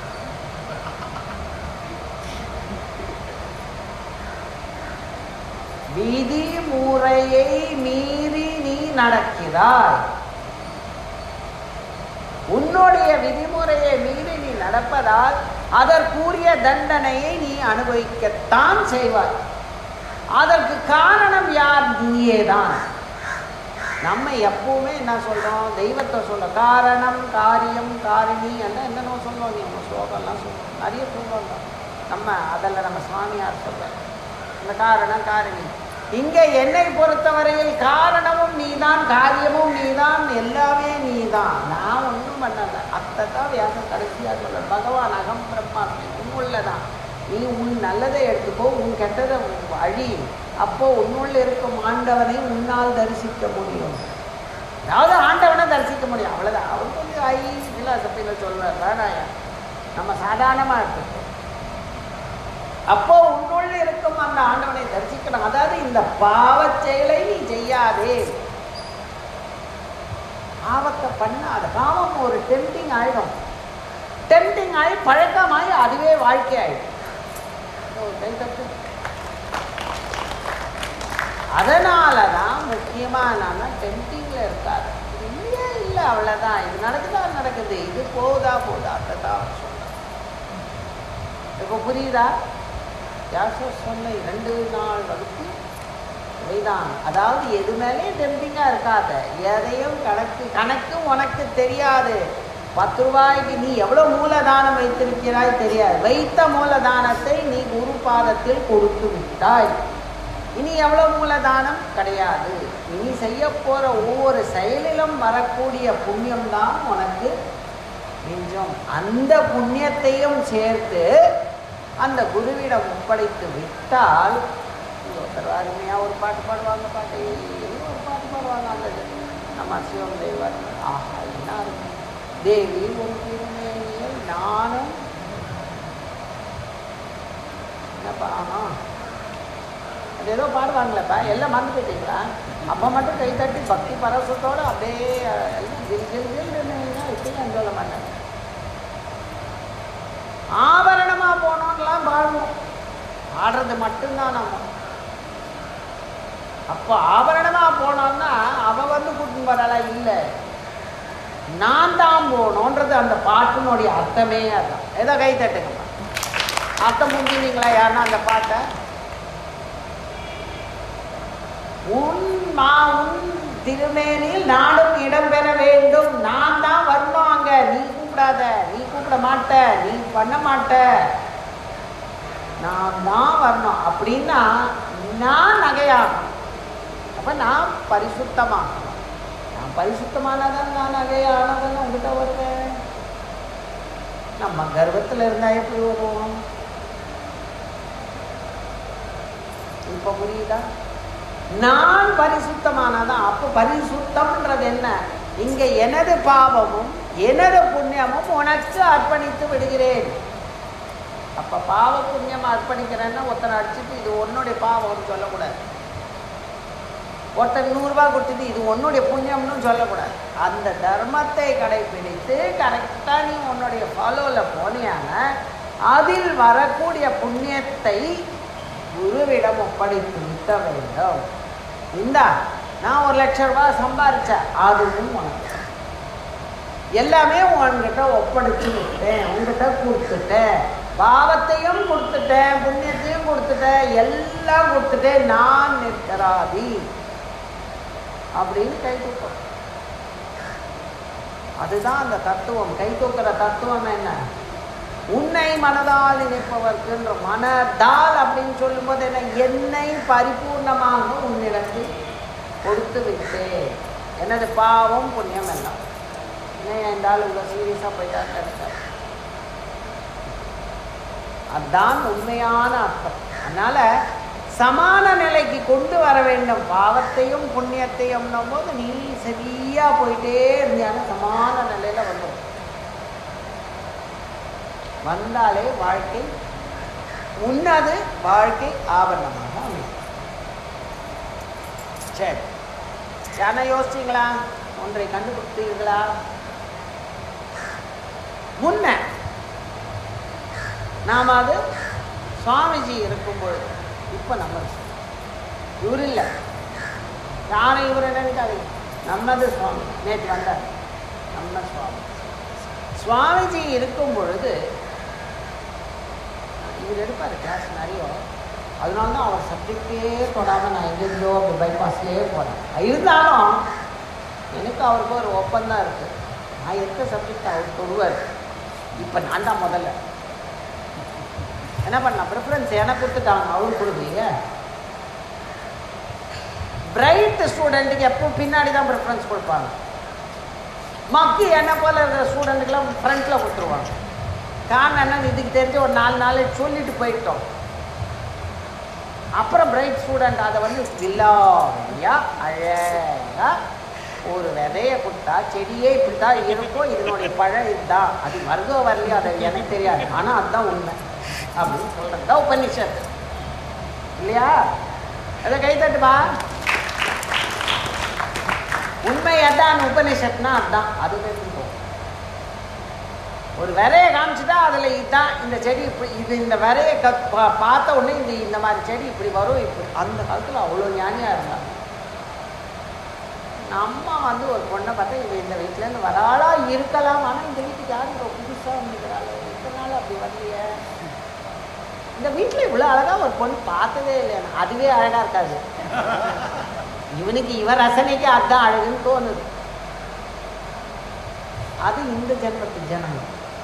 விதி முறையை மீறி நீ நடக்கிறாய் உன்னுடைய விதிமுறையை மீறி நீ நடப்பதால் அதற்குரிய தண்டனையை நீ அனுபவிக்கத்தான் செய்வாய் அதற்கு காரணம் யார் நீயே தான் நம்ம எப்பவுமே என்ன சொல்றோம் தெய்வத்தை சொல்ல காரணம் காரியம் காரிணி என்ன என்னென்ன சொல்லுவோம் நீ நம்ம ஸ்லோகம்லாம் சொல்லுவோம் நிறைய சொல்லுவாங்க நம்ம அதில் நம்ம சுவாமியார் சொல்ற இந்த காரணம் காரிணி இங்கே என்னை பொறுத்தவரையில் காரணமும் நீதான் காரியமும் நீதான் எல்லாமே நீதான் நான் ஒன்றும் பண்ணலை அத்தை தான் வியாசம் கடைசியாக சொல்ல பகவான் அகம் பிரம்மாஸ்மி உன்னுள்ளதான் நீ உன் நல்லதை எடுத்துக்கோ உன் கெட்டதை அழி அப்போ உன்னுள்ள இருக்கும் ஆண்டவனை உன்னால் தரிசிக்க முடியும் அதாவது ஆண்டவனை தரிசிக்க முடியும் அவ்வளோதான் அவர் கொஞ்சம் ஐ பிலாசபியில் சொல்வார் வேணாயா நம்ம சாதாரணமாக எடுத்துக்கோ அப்போ உன்னுள் இருக்கும் அந்த ஆண்டவனை தரிசிக்கணும் அதாவது இந்த பாவச் செயலை நீ செய்யாதே பாவத்தை பண்ணாத பாவம் ஒரு டெம்டிங் ஆயிடும் டெம்டிங் ஆகி பழக்கமாகி அதுவே வாழ்க்கை ஆயிடும் ஓ, கை தட்டு. அதனால தான் முக்கியமாக என்னன்னா டெம்டிங்கில் இருக்காது இது இல்லையே இல்லை அவ்வளோதான் இது நடக்குதா நடக்குது இது போகுதா போகுதா அதை தான் சொல்கிறேன் இப்போ புரியுதா வியாசர் சொன்ன இரண்டு நாள் வகுப்பு இவைதான் அதாவது எது மேலேயும் டெம்பிங்காக இருக்காத எதையும் கணக்கு கணக்கு உனக்கு தெரியாது பத்து ரூபாய்க்கு நீ எவ்வளோ மூலதானம் வைத்திருக்கிறாய் தெரியாது வைத்த மூலதானத்தை நீ குரு பாதத்தில் கொடுத்து விட்டாய் இனி எவ்வளோ மூலதானம் கிடையாது இனி செய்ய போகிற ஒவ்வொரு செயலிலும் வரக்கூடிய புண்ணியம்தான் உனக்கு மிஞ்சும் அந்த புண்ணியத்தையும் சேர்த்து அந்த குருவிடம் ஒப்படைத்து விட்டால் இங்க ஒருத்தர் அருமையாக ஒரு பாட்டு பாடுவாங்க பாட்டு ஒரு பாட்டு பாடுவாங்க அந்த இது. நம்ம சிவம் தெய்வர் ஆஹா என்ன இருக்கும் தேவி ஒரு திருமேனியில் நானும் என்னப்பா ஆமா அது ஏதோ பாடுவாங்களேப்பா எல்லாம் மறந்து போயிட்டீங்களா அப்போ மட்டும் கை தட்டி பக்தி பரவசத்தோடு அப்படியே அஹ், எல்லாம் ஜில் ஜில் ஜில்லுன்னா இப்படிலாம் சொல்ல மாட்டேன் ஆபரணமாக போனோம்லாம் பாடுவோம் ஆடுறது மட்டும்தான் நம்ம அப்போ ஆபரணமாக போனோம்னா அவ வந்து கூட்டின்னு வரலாம் இல்லை நான் தான் போகணுன்றது அந்த பாட்டினுடைய அர்த்தமே அதான் ஏதோ கை தட்டுங்கம்மா அர்த்தம் புரிஞ்சுங்களா யாருன்னா அந்த பாட்டை உன் மா உன் திருமேனில் நாடும் இடம்பெற வேண்டும் நான் தான் வரணும் அங்க நீ கூப்பிடாத நீ கூப்பிட மாட்ட நீ பண்ண மாட்ட நான் தான் வரணும் அப்படின்னா நான் நகையாகணும் அப்ப நான் பரிசுத்தமாகணும் நான் பரிசுத்தமானதான் நான் நகையானதுன்னு உங்ககிட்ட வருவேன் நம்ம கர்வத்தில் இருந்தா எப்படி வருவோம் இப்ப புரியுதா நான் பரிசுத்தமானதான் அப்போ பரிசுத்தம்ன்றது என்ன இங்க எனது பாவமும் எனது புண்ணியமும் உனக்கு அர்ப்பணித்து விடுகிறேன் அப்ப பாவ புண்ணியம் அர்ப்பணிக்கிறேன்னா ஒருத்தனை அடிச்சுட்டு இது உன்னுடைய பாவம்னு சொல்லக்கூடாது ஒருத்தன் நூறுரூவா கொடுத்துட்டு இது உன்னுடைய புண்ணியம்னு சொல்லக்கூடாது அந்த தர்மத்தை கடைபிடித்து கரெக்டாக நீ உன்னுடைய ஃபாலோவில் போனியான அதில் வரக்கூடிய புண்ணியத்தை குருவிடம் ஒப்படைத்து விட்ட வேண்டும் இந்தா நான் ஒரு லட்ச ரூபாய் சம்பாரிச்சேன் அதுவும் உனக்கு எல்லாமே உன்கிட்ட ஒப்படைச்சு விட்டேன் உங்ககிட்ட கொடுத்துட்டேன் பாவத்தையும் கொடுத்துட்டேன் புண்ணியத்தையும் கொடுத்துட்டேன் எல்லாம் கொடுத்துட்டேன் நான் நிற்கிறாதி அப்படின்னு கை தூக்கம் அதுதான் அந்த தத்துவம் கை தூக்குற தத்துவம் என்ன உன்னை மனதால் நினைப்பவர்க்குன்ற மனதால் அப்படின்னு சொல்லும்போது என்ன என்னை பரிபூர்ணமாக உன்னிடத்தில் கொடுத்து விட்டேன் எனது பாவம் புண்ணியம் எல்லாம் ஏன் என்றால் இவ்வளோ சீரியஸாக போயிட்டா கிடைக்காது அதுதான் உண்மையான அர்த்தம் அதனால சமான நிலைக்கு கொண்டு வர வேண்டும் பாவத்தையும் புண்ணியத்தையும் போது நீ சரியா போயிட்டே இருந்தியான சமான நிலையில வந்துடும் வந்தாலே வாழ்க்கை உன்னது வாழ்க்கை ஆபரணமாக அமையும் சரி யாரா யோசிச்சிங்களா ஒன்றை கண்டுபிடித்தீர்களா முன்ன நாம் அது சுவாமிஜி இருக்கும் பொழுது இப்போ நம்ம இவர் இல்லை யாரும் இவர் நினைக்காதீங்க நம்மது சுவாமி நேற்று வந்தார் நம்ம சுவாமி சுவாமிஜி இருக்கும் பொழுது இவர் எடுப்பார் கிளாஸ் நிறைய அதனால தான் அவர் சப்ஜெக்டே தொடாமல் நான் எங்கெங்கோ அப்படி பைபாஸ்லேயே போனேன் இருந்தாலும் எனக்கு அவருக்கு ஒரு ஒப்பந்தம் இருக்குது நான் எந்த சப்ஜெக்ட் அவர் தொடுவார் இப்போ நான் தான் முதல்ல என்ன பண்ணலாம் ப்ரிஃபரன்ஸ் எனக்கு கொடுத்துட்டாங்க அவருக்கு கொடுக்கலையே பிரைட் ஸ்டூடெண்ட்டுக்கு எப்போ பின்னாடி தான் ப்ரிஃபரன்ஸ் கொடுப்பாங்க மக்கி என்ன போல இருக்கிற ஸ்டூடெண்ட்டுக்கெல்லாம் ஃப்ரண்ட்டில் கொடுத்துருவாங்க காரணம் என்ன இதுக்கு தெரிஞ்சு ஒரு நாலு நாள் சொல்லிட்டு போயிட்டோம் அப்புறம் பிரைட் ஸ்டூடெண்ட் அதை வந்து வில்லாடியா அழகா ஒரு விதைய கொடுத்தா செடியே இப்படி தான் இருக்கும் இதனுடைய பழம் இதுதான் அது வருதோ வரலையோ அது எனக்கு தெரியாது ஆனால் அதுதான் உண்மை அப்படின்னு சொல்கிறது தான் உபநிஷத்து இல்லையா அதை கை தட்டுப்பா உண்மை அதான் உபநிஷத்னா அதுதான் அது தெரிஞ்சுக்கோ ஒரு விரையை காமிச்சுட்டா அதில் இதுதான் இந்த செடி இப்படி இது இந்த விரையை க பா- பார்த்த உடனே இந்த இந்த மாதிரி செடி இப்படி வரும் இப்படி அந்த காலத்தில் அவ்வளோ ஞானியாக இருந்தாங்க அம்மா வந்து ஒரு பொண்ணை பார்த்தா இவ இந்த வீட்டிலேருந்து வராளா இருக்கலாம் ஆனால் இந்த வீட்டுக்கு யாரும் இப்போ புதுசாக வந்துக்கிறாள் இத்தனை நாள் அப்படி வரலையே இந்த வீட்டில் இவ்வளோ அழகாக ஒரு பொண்ணு பார்த்ததே இல்லையா அதுவே அழகாக இருக்காது இவனுக்கு இவ ரசனைக்கு அதுதான் அழகுன்னு தோணுது அது இந்த ஜென்மத்து ஜனம்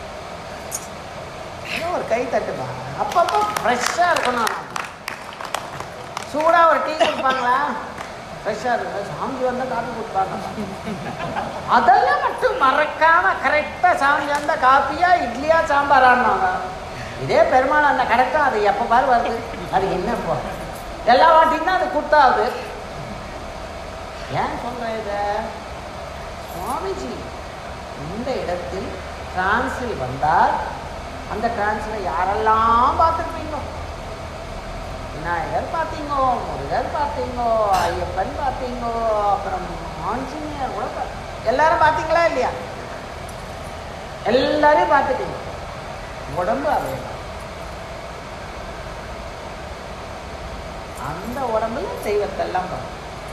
ஏதோ ஒரு கை தட்டுப்பா அப்பப்போ ஃப்ரெஷ்ஷாக இருக்கணும் ஆனா. சூடா ஒரு டீ கொடுப்பாங்களா ஃப்ரெஷ்ஷாக இருக்கு சாமி வந்தால் காஃபி கொடுப்பாங்க அதெல்லாம் மட்டும் மறக்காம கரெக்டாக சாமி வந்தால் காப்பியா இட்லியா சாம்பாரான்னாங்க இதே பெருமாள் அந்த கரெக்டாக அது எப்போ பாரு வருது அது என்ன இப்போ எல்லா வாட்டியும் தான் அது கொடுத்தாது ஏன் சொல்கிறேன் இதை சுவாமிஜி இந்த இடத்தில் டிரான்ஸில் வந்தார் அந்த டிரான்ஸில் யாரெல்லாம் பார்த்துருப்பீங்க விநாயகர் பார்த்தீங்கோ முருகர் பார்த்தீங்கோ ஐயப்பன் பார்த்தீங்கோ அப்புறம் ஆஞ்சநேயர் கூட பா- எல்லாரும் பார்த்தீங்களா இல்லையா எல்லாரையும் பார்த்துட்டீங்க உடம்பு அதே தான். அந்த உடம்புல தெய்வத்தெல்லாம் பார்த்து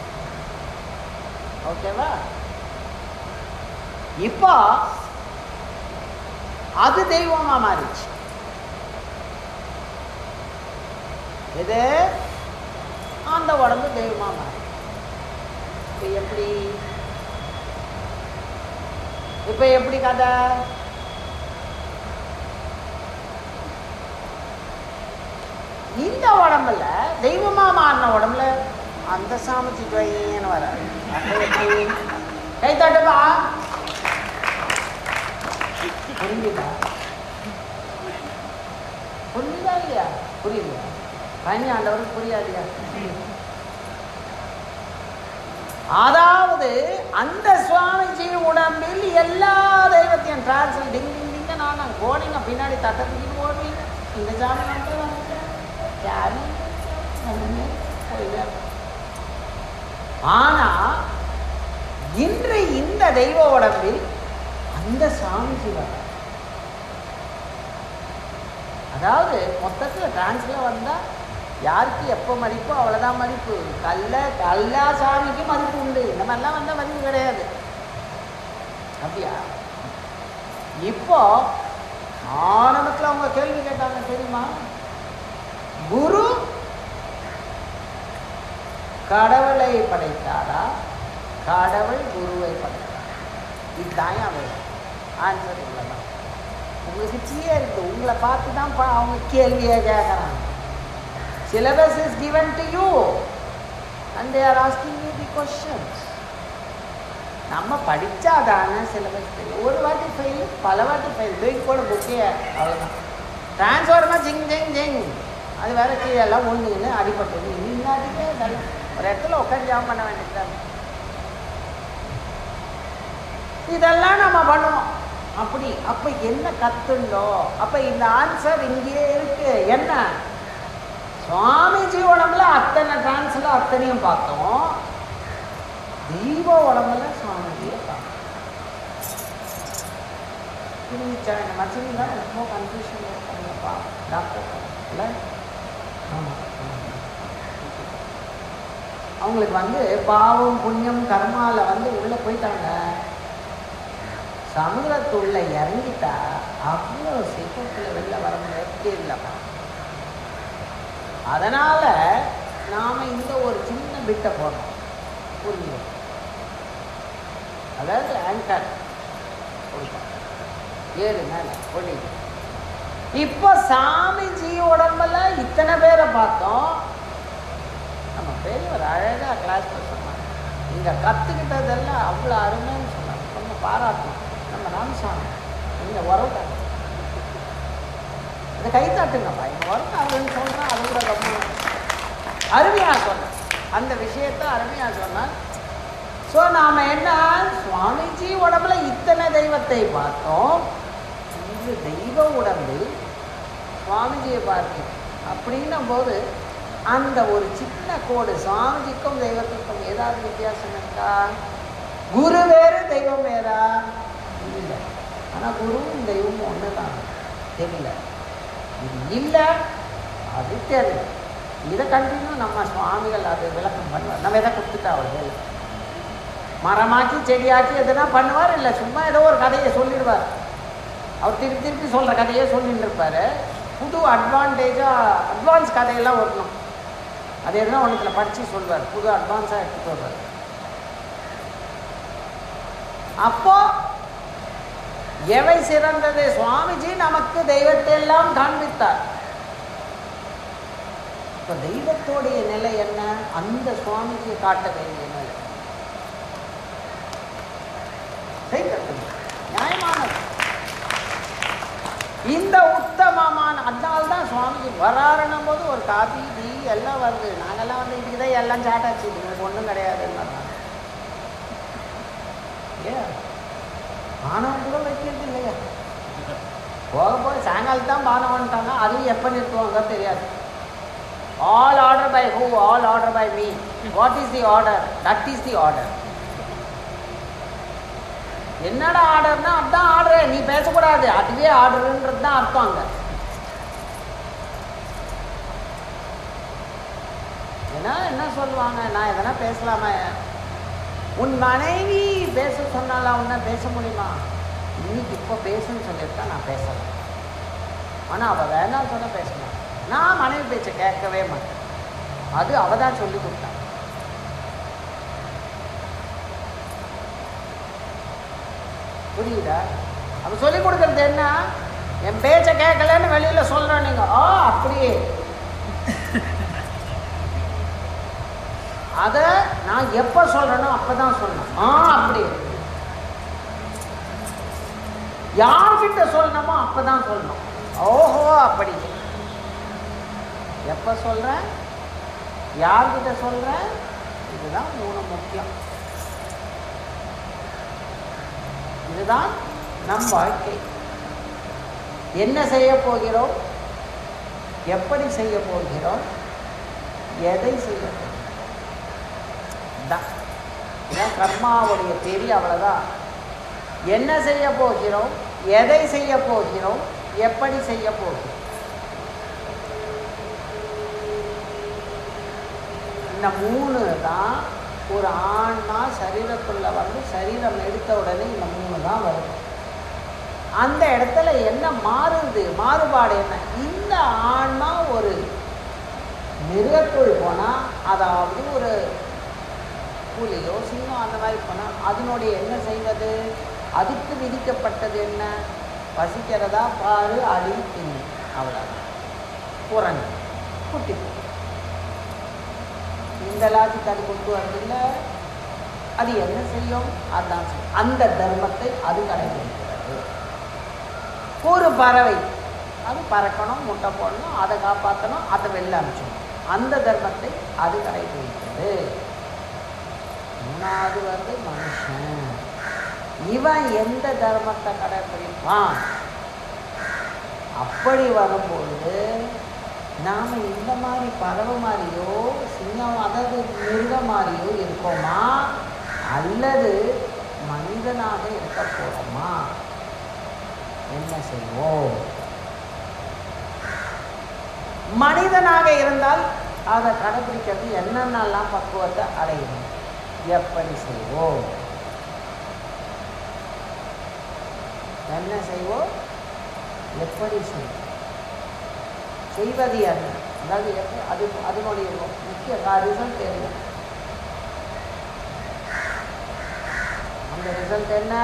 ஓகேவா இப்போ அது தெய்வமா மாறிச்சு இது அந்த உடம்பு தெய்வமா மாறி இப்போ எப்படி இப்போ எப்படி கதை இந்த உடம்புல தெய்வமா மாறின உடம்புல அந்த சாமிச்சு வைன்னு வராது அப்ப எப்படி கை தட்டுப்பா புரிஞ்சுதா புரிஞ்சுதா இல்லையா புரியுது பழனி ஆண்டவருக்கு புரியாதியா அதாவது அந்த சுவாமிஜி உடம்பில் எல்லா தெய்வத்தையும் டிரான்ஸ்ஃபர் டிங் டிங் டிங்க நான் போனீங்க பின்னாடி தட்டத்துக்கு ஓடுவீங்க இந்த சாமி வந்து வந்துட்டேன் யாரு ஒண்ணுமே போயிட்டே இருக்கும். ஆனா இன்று இந்த தெய்வ உடம்பில் அந்த சாமிஜி வர அதாவது மொத்தத்தில் டிரான்ஸ்ல வந்தா யாருக்கு எப்போ மதிப்போ அவ்வளோதான் மதிப்பு கல்ல கல்லா சாமிக்கு மதிப்பு உண்டு இந்த மாதிரிலாம் வந்தால் மதிப்பு கிடையாது அப்படியா இப்போ ஆரம்பத்தில் அவங்க கேள்வி கேட்டாங்க தெரியுமா குரு கடவுளை படைத்தாரா கடவுள் குருவை படைத்தாரா இதுதான் அவன் ஆன்சர் இவ்வளோதான் உங்களுக்கு கிளியர் இருக்குது உங்களை பார்த்து தான் பா- அவங்க கேள்வியை கேட்குறாங்க syllabus is given to you and they are asking you the questions நம்ம படித்தாதானே சிலபஸ் தெரியும் ஒரு வாட்டி ஃபெயில் பல வாட்டி ஃபெயில் தூக்கி போட புக்கே அவ்வளோதான் ட்ரான்ஸ்ஃபர்மா ஜிங் ஜிங் ஜிங் அது வேற கீழே எல்லாம் ஒன்றுன்னு அடிபட்டது இன்னாட்டுக்கே சரி ஒரு இடத்துல உட்காந்து ஜாம் பண்ண வேண்டியதுதான் இதெல்லாம் நம்ம பண்ணுவோம் அப்படி அப்போ என்ன கத்துண்டோ அப்போ இந்த ஆன்சர் இங்கேயே இருக்கு என்ன சுவாமிஜி உடம்புல அத்தனை டிரான்ஸ்ல அத்தனையும் பார்த்தோம் தீப உடம்புல சுவாமிஜியை பார்த்தோம் புரிஞ்சுச்சா இந்த மச்சனி தான் ரொம்ப கன்ஃபியூஷன் இருக்காங்கப்பா டாக்டர் இல்லை ஆமாம் அவங்களுக்கு வந்து பாவம் புண்ணியம் கர்மால வந்து உள்ளே போயிட்டாங்க சமுதிரத்துள்ள இறங்கிட்டா அவ்வளோ சீக்கிரத்தில் வெளில வர முடியாது இல்லைப்பா அதனால நாம இந்த ஒரு சின்ன பிட்டை போடுறோம் புரியுது அதாவது ஆங்கர் கொடுப்போம் ஏறு மேலே ஓடிட்டு இப்போ சாமிஜி உடம்புல இத்தனை பேரை பார்த்தோம் நம்ம பெரியவர் அழகாக கிளாஸ் சொன்னாங்க இங்கே கற்றுக்கிட்டதெல்லாம் அவ்வளோ அருமைன்னு சொன்னாங்க ரொம்ப பாராட்டணும் நம்ம ராமசாமி இங்கே வரட்ட இந்த கை தட்டுங்கப்பா இங்கே வரும் அப்படின்னு சொல்கிறேன் அது கூட ரொம்ப அருமையாக சொன்னேன் அந்த விஷயத்தை அருமையாக சொன்னேன் ஸோ நாம் என்ன சுவாமிஜி உடம்புல இத்தனை தெய்வத்தை பார்த்தோம் இன்று தெய்வ உடம்பில் சுவாமிஜியை பார்த்தோம் அப்படின்னும் போது அந்த ஒரு சின்ன கோடு சுவாமிஜிக்கும் தெய்வத்துக்கும் ஏதாவது வித்தியாசம் இருக்கா குரு வேறு தெய்வம் வேறா இல்லை ஆனால் குருவும் தெய்வமும் ஒன்று தான் தெரியல இது இல்லை அது தெரியல இதை கண்டினியூ நம்ம சுவாமிகள் அது விளக்கம் பண்ணுவார் நம்ம எதை கொடுத்துட்டா அவர் வேலை மரமாக்கி செடியாக்கி எதுனா பண்ணுவார் இல்லை சும்மா ஏதோ ஒரு கதையை சொல்லிடுவார் அவர் திருப்பி திருப்பி சொல்கிற கதையே சொல்லிட்டு இருப்பார் புது அட்வான்டேஜாக அட்வான்ஸ் கதையெல்லாம் வரணும் அது எதுனா ஒன்றுத்தில் படித்து சொல்வார் புது அட்வான்ஸாக எடுத்துட்டு வருவார் அப்போ எவை சிறந்தது சுவாமிஜி நமக்கு தெய்வத்தை எல்லாம் காண்பித்தார் இப்போ தெய்வத்தோடைய நிலை என்ன அந்த சுவாமிஜியை காட்ட வேண்டிய நிலை செய்கிறது நியாயமானது இந்த உத்தமமான அதனால தான் சுவாமிஜி வராருன்னும் போது ஒரு காபி டீ எல்லாம் வருது நாங்கெல்லாம் வந்து இதுக்கு தான் எல்லாம் சாட்டாச்சு இதுங்களுக்கு ஒன்றும் கிடையாதுன்னு ஏன் பானம் கூட வைக்கிறது இல்லையா போக போக சாயங்காலம் தான் பானம் வந்துட்டாங்க அதுவும் எப்போ நிறுத்துவாங்க தெரியாது all order by who all order by me what is the order that is the order என்னடா ஆர்டர்னா அதான் ஆர்டர் நீ பேசக்கூடாது அதுவே ஆர்டருன்றது தான் அர்த்தம் அங்க ஏன்னா என்ன சொல்லுவாங்க நான் எதனா பேசலாமா உன் மனைவி பேச சொன்னாலாம் உன்ன பேச முடியுமா இன்னைக்கு இப்போ பேசுன்னு சொல்லியிருக்கா நான் பேசலாம் ஆனால் அவள் வேணாம் சொன்ன பேச மாட்டேன் நான் மனைவி பேச்சை கேட்கவே மாட்டேன் அது அவ தான் சொல்லி கொடுத்தா புரியுதா அவ சொல்லி கொடுக்கறது என்ன என் பேச்சை கேட்கலன்னு வெளியில சொல்றேன் நீங்க ஆ அப்படியே அத நான் எப்ப சொல்றேனோ அப்பதான் சொல்லணும் ஆ அப்படியே யார்கிட்ட சொல்லணுமோ அப்பதான் சொல்லணும் ஓஹோ அப்படி எப்ப சொல்றேன் யார்கிட்ட சொல்றேன் இதுதான் மூணு முக்கியம் இதுதான் நம் வாழ்க்கை என்ன செய்ய போகிறோம் எப்படி செய்ய போகிறோம் எதை செய்ய போகிறோம் இதான் இதான் கர்மாவுடைய தேதி அவ்வளோதான் என்ன செய்ய போகிறோம் எதை செய்ய போகிறோம் எப்படி செய்ய போகிறோம் இந்த மூணு தான் ஒரு ஆன்மா சரீரத்துள்ள வந்து சரீரம் எடுத்த உடனே இந்த மூணு தான் வருது அந்த இடத்துல என்ன மாறுது மாறுபாடு என்ன இந்த ஆன்மா ஒரு மிருகத்துள் போனால் அதாவது ஒரு புலியோ சிங்கம் அந்த மாதிரி போனால் அதனுடைய என்ன செய்வது அதுக்கு விதிக்கப்பட்டது என்ன பசிக்கிறதா பாரு அடி தின்னு அவ்வளோதான் குரங்கு குட்டி போ. இந்த லாஜிக் அது கொண்டு வரதில்ல அது என்ன செய்யும் அதான் செய்யும். அந்த தர்மத்தை அது கடைபிடிக்கிறது ஒரு பறவை அது பறக்கணும் முட்டை போடணும் அதை காப்பாற்றணும் அதை வெளில அனுப்பிச்சணும் அந்த தர்மத்தை அது கடைபிடிக்கிறது மூணாவது வந்து மனுஷன் இவன் எந்த தர்மத்தை கடைபிடிப்பான் அப்படி வரும்பொழுது நாம் இந்த மாதிரி பறவை மாதிரியோ சிங்கம் அதாவது மிருகம் மாதிரியோ இருக்கோமா அல்லது மனிதனாக இருக்க போகிறோமா என்ன செய்வோம் மனிதனாக இருந்தால் அதை கடைபிடிக்கிறது என்னென்னலாம் பக்குவத்தை அடையணும் எப்படி செய்வோம் என்ன செய்வோம் எப்படி செய்வோம் செய்வது என்ன அதாவது எப்ப- அது அதனுடைய முக்கிய ரிசல்ட் என்ன அந்த ரிசல்ட் என்ன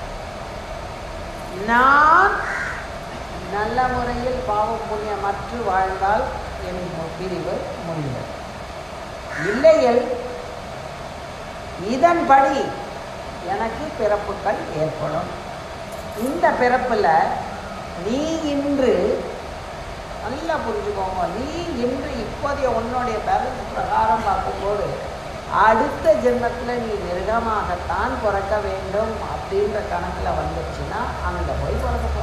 நான் நல்ல முறையில் பாவம் புண்ணியமற்று வாழ்ந்தால் என் மு- பிரிவு முடிந்தது இல்லையில் இதன்படி எனக்கு பிறப்புகள் ஏற்படும் இந்த பிறப்பில் நீ இன்று நல்லா புரிஞ்சுக்கோங்க நீ இன்று இப்போதைய உன்னுடைய பேலன்ஸ் பிரகாரம் பார்க்கும்போது அடுத்த ஜென்மத்தில் நீ மிருகமாகத்தான் பிறக்க வேண்டும் அப்படின்ற கணக்கில் வந்துச்சுன்னா அங்கே போய் பிறக்க போற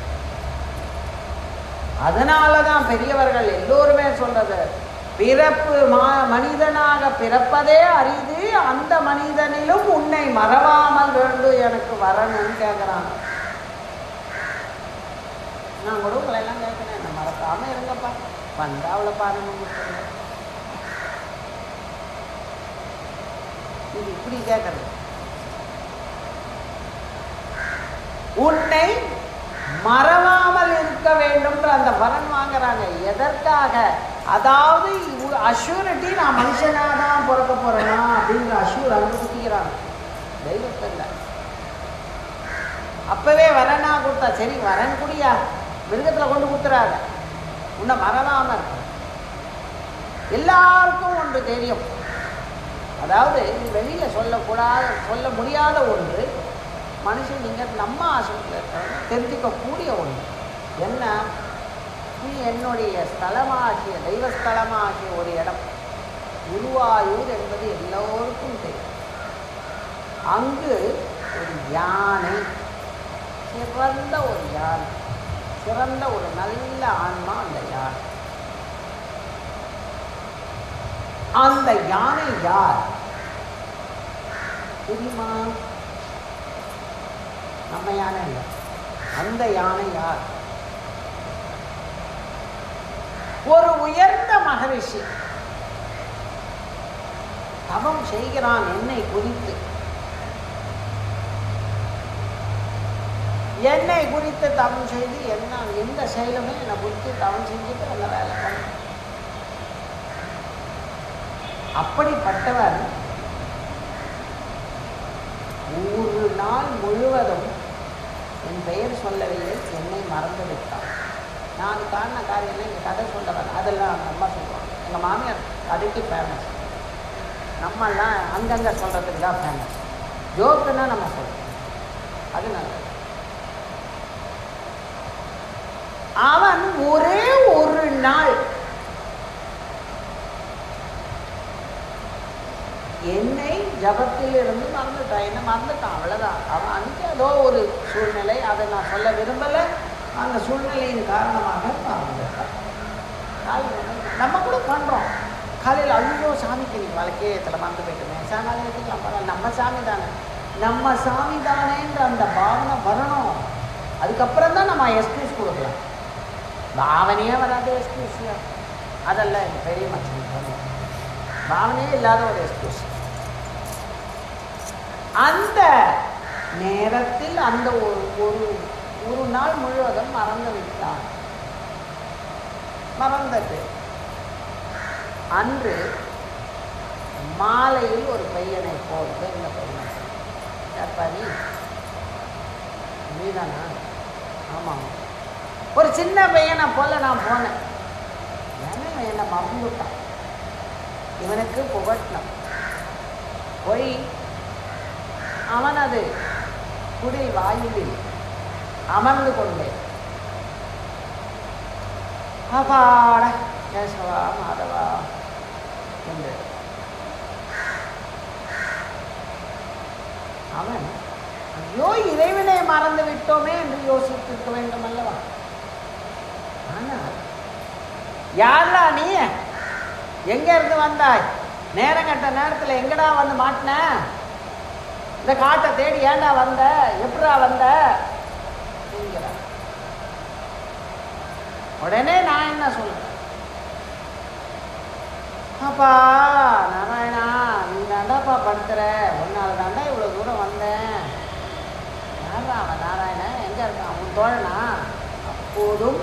அதனால தான் பெரியவர்கள் எல்லோருமே சொல்றது பிறப்பு மா மனிதனாக பிறப்பதே அரிது அந்த மனிதனிலும் உன்னை மறவாமல் வேண்டும் எனக்கு வரணும்னு கேட்குறாங்க நான் கூட உங்களை எல்லாம் கேட்குறேன் என்ன மறக்காம இருங்கப்பா வந்தா அவளை பாருங்க இது இப்படி கேட்கறது உன்னை மறவாமல் இருக்க வேண்டும்ன்ற அந்த வரன் வாங்குறாங்க எதற்காக அதாவது அஷூரிட்டி நான் மனுஷனாக தான் பிறக்க போறேனா அப்படிங்கிற அஷூர் அங்கே குத்திக்கிறாங்க தெய்வத்தில் அப்பவே வரனா கொடுத்தா சரி வரன் குடியா மிருகத்தில் கொண்டு குத்துறாங்க உன்னை மறவாம இருக்க எல்லாருக்கும் ஒன்று தெரியும் அதாவது இது வெளியில சொல்லக்கூடாத சொல்ல முடியாத ஒன்று மனுஷன் நீங்கள் நம்ம ஆசிரியத்தில் தெரிஞ்சுக்கக்கூடிய ஒன்று என்ன நீ என்னுடைய ஸ்தலமாகிய தெய்வஸ்தலமாகிய ஒரு இடம் குருவாயூர் என்பது எல்லோருக்கும் தெரியும் அங்கு ஒரு யானை சிறந்த ஒரு யானை சிறந்த ஒரு நல்ல ஆன்மா அந்த யானை அந்த யானை யார் தெரியுமா நம்ம யானை இல்லை அந்த யானை யார் ஒரு உயர்ந்த மகரிஷி தவம் செய்கிறான் என்னை குறித்து என்னை குறித்து தவம் செய்து என்ன எந்த செயலுமே என்னை குறித்து தவம் செஞ்சுட்டு அந்த வேலை பண்ண அப்படிப்பட்டவர் ஒரு நாள் முழுவதும் என் பெயர் சொல்லவில்லை என்னை மறந்து விட்டார் நான் காரண காரியம் எங்கள் கதை சொல்ல வரேன் அதெல்லாம் அவங்க அம்மா சொல்லுவாங்க எங்கள் மாமியார் கதைக்கு ஃபேமஸ் நம்மெல்லாம் அங்கங்கே சொல்கிறதுக்கு தான் ஃபேமஸ் ஜோக்குன்னா நம்ம சொல்கிறோம் அது நல்லது அவன் ஒரே ஒரு நாள் என்னை ஜபத்தில் இருந்து மறந்துட்டான் என்ன மறந்துட்டான் அவ்வளோதான் அவன் அன்றைக்கி ஏதோ ஒரு சூழ்நிலை அதை நான் சொல்ல விரும்பலை அந்த சூழ்நிலையின் காரணமாக மறந்துட்டான் காலையில் நம்ம கூட பண்ணுறோம் காலையில் ஐயோ சாமிக்கு நீ வழக்கேயத்தில் மறந்து போயிட்டுமே சாமி வச்சுக்கலாம் பரவாயில்ல நம்ம சாமி தானே நம்ம சாமி தானேன்ற அந்த பாவனை வரணும் அதுக்கப்புறம் தான் நம்ம எக்ஸ்கியூஸ் கொடுக்கலாம் பாவனையே வராது எக்ஸ்கியூஸ் அதெல்லாம் எனக்கு பெரிய மச்சம் பாவனையே இல்லாத ஒரு எக்ஸ்கியூஸ் அந்த நேரத்தில் அந்த ஒரு ஒரு ஒரு நாள் முழுவதும் மறந்து விட்டான் மறந்தது அன்று மாலையில் ஒரு பையனை போட்டு இந்த பையனை யார்ப்பா நீ நீதானா ஆமாம் ஒரு சின்ன பையனை போல நான் போனேன் ஏன்னா இவன் என்னை மறந்துட்டான் இவனுக்கு புகட்டணும் போய் அவனது குடில் வாயிலில் அமர்ந்து கொண்டேன் அப்பாட கேசவா மாதவா என்று அவன் ஐயோ இறைவனை மறந்து விட்டோமே என்று யோசித்திருக்க வேண்டும் அல்லவா ஆனால் யாரா நீ எங்க இருந்து வந்தாய் நேரம் கட்ட நேரத்தில் எங்கடா வந்து மாட்டின இந்த காட்டை தேடி ஏன்டா வந்த எப்படா வந்த என்கிறா உடனே நான் என்ன சொல்றேன் அப்பா நாராயணா நீ தாண்டாப்பா படுத்துற உன்னால தாண்டா இவ்வளோ தூரம் வந்தேன் யாரா அவன் நாராயணன் என்ன எங்கே இருக்கான் உன் தோழனா அப்போதும்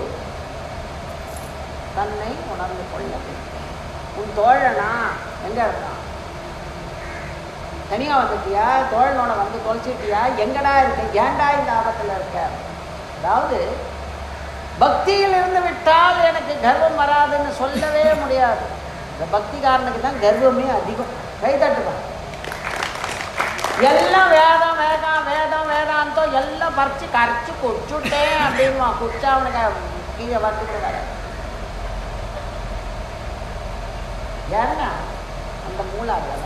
தன்னை உணர்ந்து கொள்ள வேண்டும் உன் தோழனா எங்கே இருக்கான் தனியாக வந்துட்டியா தோழனோட வந்து தொலைச்சிட்டியா எங்கடா இருக்க ஏன்டா இந்த ஆபத்தில் இருக்க அதாவது பக்தியில் இருந்து விட்டால் எனக்கு கர்வம் வராதுன்னு சொல்லவே முடியாது இந்த பக்திகாரனுக்கு தான் கர்வமே அதிகம் கை தட்டுவான் எல்லாம் வேதம் வேதம் வேதம் வேதாந்தம் எல்லாம் பறிச்சு கரைச்சு குடிச்சுட்டேன் அப்படின்மா குடிச்சா அவனுக்கு கீழே வரத்து கூட வராது ஏன்னா அந்த மூலாதாரம்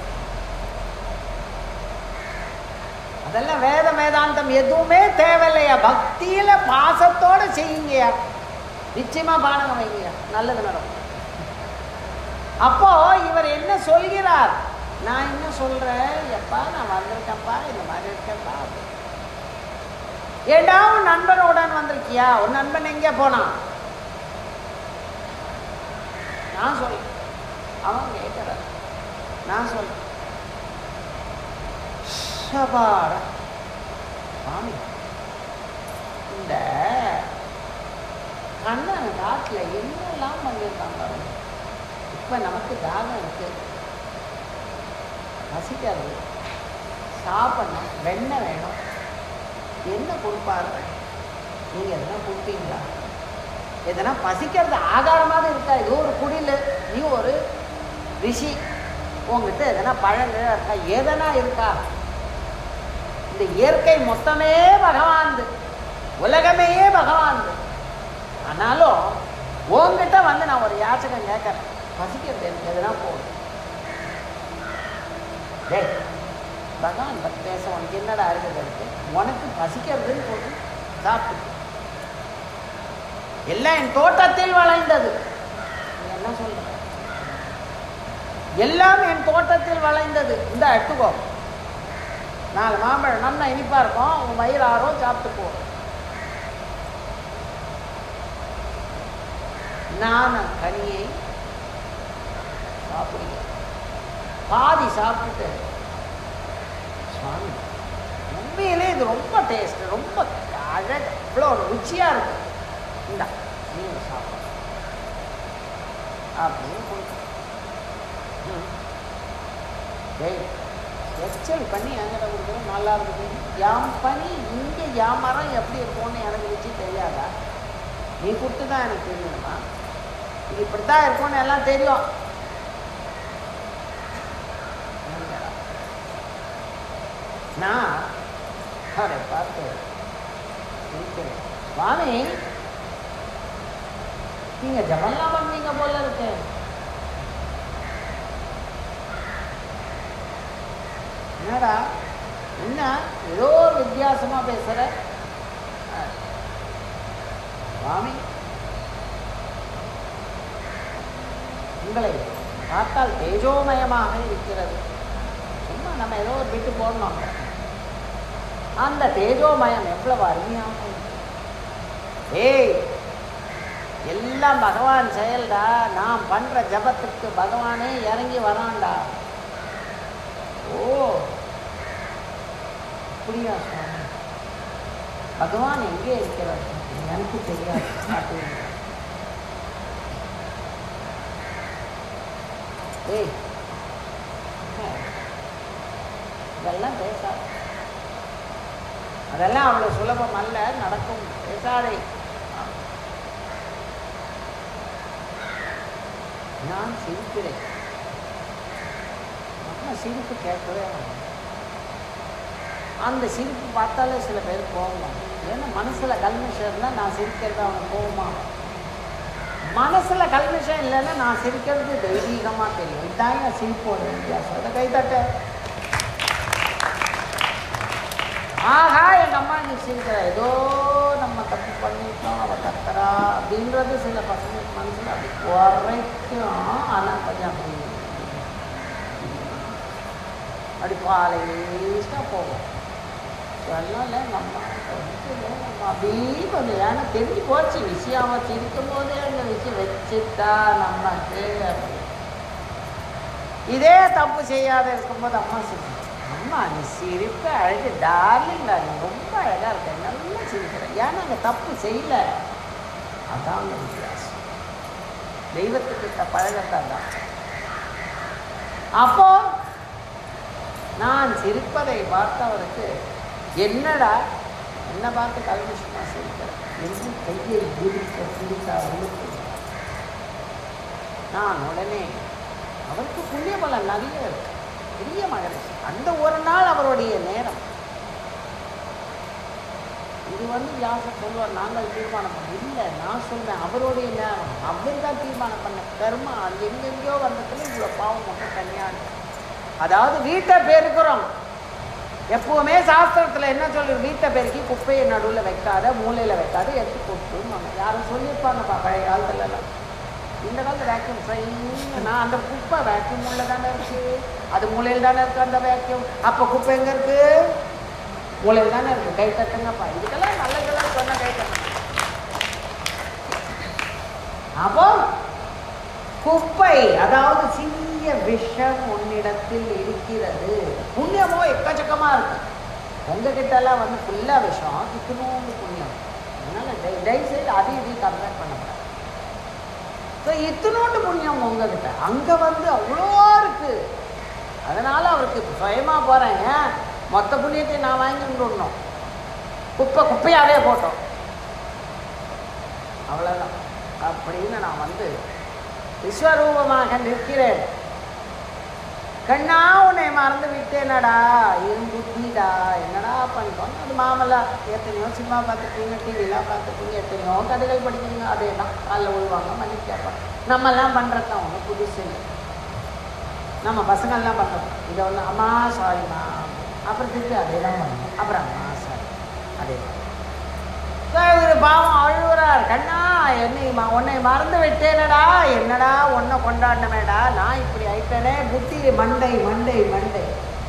அதெல்லாம் வேத வேதாந்தம் எதுவுமே தேவையில்லையா பக்தியில பாசத்தோட செய்யுங்கயா நிச்சயமா பானகம் வைங்கயா நல்லது நடக்கும் அப்போ இவர் என்ன சொல்கிறார் நான் என்ன சொல்றேன் எப்பா நான் வந்திருக்கேன்ப்பா இந்த மாதிரி இருக்கேன்ப்பா அப்படின்னு. ஏண்டா உன் நண்பனுடன் வந்திருக்கியா உன் நண்பன் எங்கே போனான் நான் சொல்றேன் அவன் கேட்கிறான் நான் சொல்றேன் சபாட சாமி இந்த கண்ணன் நாட்டில் என்னெல்லாம் பண்ணியிருக்காங்க பாருங்க இப்போ நமக்கு தாகம் இருக்கு பசிக்காது சாப்பிடணும் வெண்ணெய் வேணும் என்ன கொடுப்பாரு நீங்கள் எதனா கொடுப்பீங்களா எதனா பசிக்கிறது ஆகாரமாக இருக்கா இது ஒரு குடில் நீ ஒரு ரிஷி உங்ககிட்ட எதனா பழங்கள் இருக்கா எதனா இருக்கா இந்த இயற்கை மொத்தமே பகவான்து உலகமே பகவான்து ஆனாலும் உங்ககிட்ட வந்து நான் ஒரு யாச்சகம் கேட்கறேன் பசிக்கிறது எனக்கு எதுனா போதும் டேய் பகவான் பற்றி பேச உனக்கு என்னடா இருக்குது இருக்கு உனக்கு பசிக்கிறதுன்னு போது சாப்பிட்டு எல்லாம் என் தோட்டத்தில் வளைந்தது நீ என்ன சொல்ற எல்லாம் என் தோட்டத்தில் வளைந்தது இந்த எடுத்துக்கோ நாலு மாம்பழம் நல்லா இனிப்பா இருக்கும் உன் வயிறு ஆறும் சாப்பிட்டு போ நான் கனியை சாப்பிடுங்க பாதி சாப்பிட்டுட்டு சுவாமி உண்மையிலே இது ரொம்ப டேஸ்ட் ரொம்ப அழகு இவ்வளோ ருச்சியாக இருக்கு இந்தா நீங்கள் சாப்பிட அப்படின்னு கொடுத்து ம். டேய் எச்சல் பண்ணி என்கிட்ட கொடுக்குறது நல்லா இருக்குது யாம் பனி இங்கே யாம் மரம் எப்படி இருக்கும்னு எனக்கு வச்சு தெரியாதா நீ கொடுத்து தான் எனக்கு தெரியணுமா இது இப்படி தான் இருக்கும்னு எல்லாம் தெரியும் என்னடா? நான் அவரை பார்த்து இருக்கிறேன் சுவாமி நீங்க ஜபம்லாம் பண்ணீங்க போல இருக்கு என்னடா என்ன ஏதோ ஒரு வித்தியாசமா பேசுற ஆ. சுவாமி உங்களை பார்த்தால் தேஜோமயமாக இருக்கிறது சும்மா நம்ம ஏதோ ஒரு விட்டு போடணும் அந்த தேஜோமயம் எவ்வளவு அருமையாக இருக்கு ஏய் எல்லாம் பகவான் செயல்டா நான் பண்ற ஜபத்துக்கு பகவானே இறங்கி வரான்டா ஓ அப்படியா சுவாமி பகவான் எங்கே இருக்கிறார் எனக்கு தெரியாது காட்டுவீங்க ஏய் என்ன? இதெல்லாம் பேசாது அதெல்லாம் அவ்வளோ சுலபம் அல்ல நடக்கும் பேசாதே நான் சிரிக்கிறேன் நம்ம சிரிப்பு கேட்கவே வேண்டாம். அந்த சிரிப்பு பார்த்தாலே சில பேர் போகலாம் ஏன்னா மனசில் கல்மிஷம் இருந்தால் நான் சிரிக்கிறது அவனுக்கு போகுமா மனசில் கல்மிஷம் இல்லைன்னா நான் சிரிக்கிறது தெய்வீகமாக தெரியும் இதுதான் என் சிரிப்போட வித்தியாசம் அதை கைத்தட்ட ஆஹா எங்கள் அம்மா நீ சிரிக்கிற ஏதோ நம்ம தப்பு பண்ணிட்டோம் அவள் கத்துறா அப்படின்றது சில பசங்களுக்கு மனசில் அப்படி குறைக்கும் ஆனால் கொஞ்சம் அப்படி அப்படி பாலையிஸ்டாக போகும் சொல்லல எங்கள் அம்மா கொஞ்சம் நம்ம அப்படியே கொஞ்சம் ஏன்னா தெரிஞ்சு போச்சு விஷயம் அவன் சிரிக்கும் போதே அந்த விஷயம் வச்சுட்டா நமக்கு அப்படி. இதே தப்பு செய்யாத இருக்கும்போது அம்மா சிரிச்சு அம்மா நீ சிரிப்ப அழகு டார்லிங் டார்லிங் ரொம்ப அழகா இருக்க நல்லா சிரிக்கிற ஏன்னா அங்கே தப்பு செய்யல அதான் அந்த வித்தியாசம் தெய்வத்துக்கிட்ட பழகத்தான் தான் அப்போ நான் சிரிப்பதை பார்த்தவருக்கு என்னடா என்ன பார்த்து கல்விஷமா சிரிக்கிற என்று கையை விரிக்க பிடித்தா விழுத்து நான் உடனே அவருக்கு புண்ணிய பலன் நிறைய இருக்கு பெரிய மகரிஷி அந்த ஒரு நாள் அவருடைய நேரம் இது வந்து வியாசர் சொல்லுவார் நாங்கள் தீர்மானம் பண்ண இல்லை நான் சொல்றேன் அவருடைய நேரம் அவர் தான் தீர்மானம் பண்ண கர்மா அது எங்கெங்கேயோ வந்ததுல இவ்வளோ பாவம் மட்டும் தனியாக அதாவது வீட்டை பெருக்கிறோம் எப்பவுமே சாஸ்திரத்தில் என்ன சொல்லு வீட்டை பெருக்கி குப்பையை நடுவில் வைக்காத மூலையில் வைக்காத எடுத்து கொட்டுன்னு யாரும் சொல்லியிருப்பாங்கப்பா பழைய காலத்துலலாம் இந்த காலத்து வேக்யூம் ட்ரெயின் நான் அந்த குப்பை வேக்யூம் உள்ள தானே இருக்கு அது மூலையில் தானே இருக்கு அந்த வேக்யூம் அப்போ குப்பை எங்கே இருக்கு மூலையில் தானே இருக்கு கை தட்டுங்கப்பா இதுக்கெல்லாம் நல்லதெல்லாம் சொன்ன கை தட்டுங்க அப்போ குப்பை அதாவது சிறிய விஷம் உன்னிடத்தில் இருக்கிறது புண்ணியமோ எக்கச்சக்கமா இருக்கு உங்ககிட்ட எல்லாம் வந்து ஃபுல்லா விஷம் இத்தினோண்டு புண்ணியம் அதனால தயவு தயவு செய்து அதையும் இதையும் கம்பேர் பண்ணக்கூடாது ஸோ இத்தினோண்டு புண்ணியம் உங்ககிட்ட அங்க வந்து அவ்வளோ இருக்கு அதனால அவருக்கு சுயமா போறேன் ஏன் மொத்த புண்ணியத்தை நான் வாங்கிட்டு விடணும் குப்பை குப்பையாவே போட்டோம் அவ்வளோதான் அப்படின்னு நான் வந்து விஸ்வரூபமாக நிற்கிறேன் கண்ணா உன்னை மறந்து விட்டேனடா என் புத்திடா என்னடா பண்ணுறோம் அது மாமலா எத்தனையோ சினிமா பார்த்துருக்கீங்க டிவிலாம் பார்த்துருக்கீங்க எத்தனையோ கதைகள் படிக்கிறீங்க அதே தான் காலைல விழுவாங்க மன்னிப்பு கேட்பாங்க நம்மெல்லாம் பண்ணுறது தான் ஒன்றும் புதுசு இல்லை நம்ம பசங்கள்லாம் பண்ணுறோம் இதை ஒன்று அம்மா சாரிம்மா அப்புறம் திருப்பி அதே தான் பண்ணணும் அப்புறம் அம்மா சாரி அதே தான் இவர் பாவம் அழுகுறார் கண்ணா என்னை ம- உன்னை மறந்து விட்டேனடா என்னடா உன்னை கொண்டாடினமேடா நான் இப்படி ஆயிட்டேனே புத்தி மண்டை மண்டை மண்டை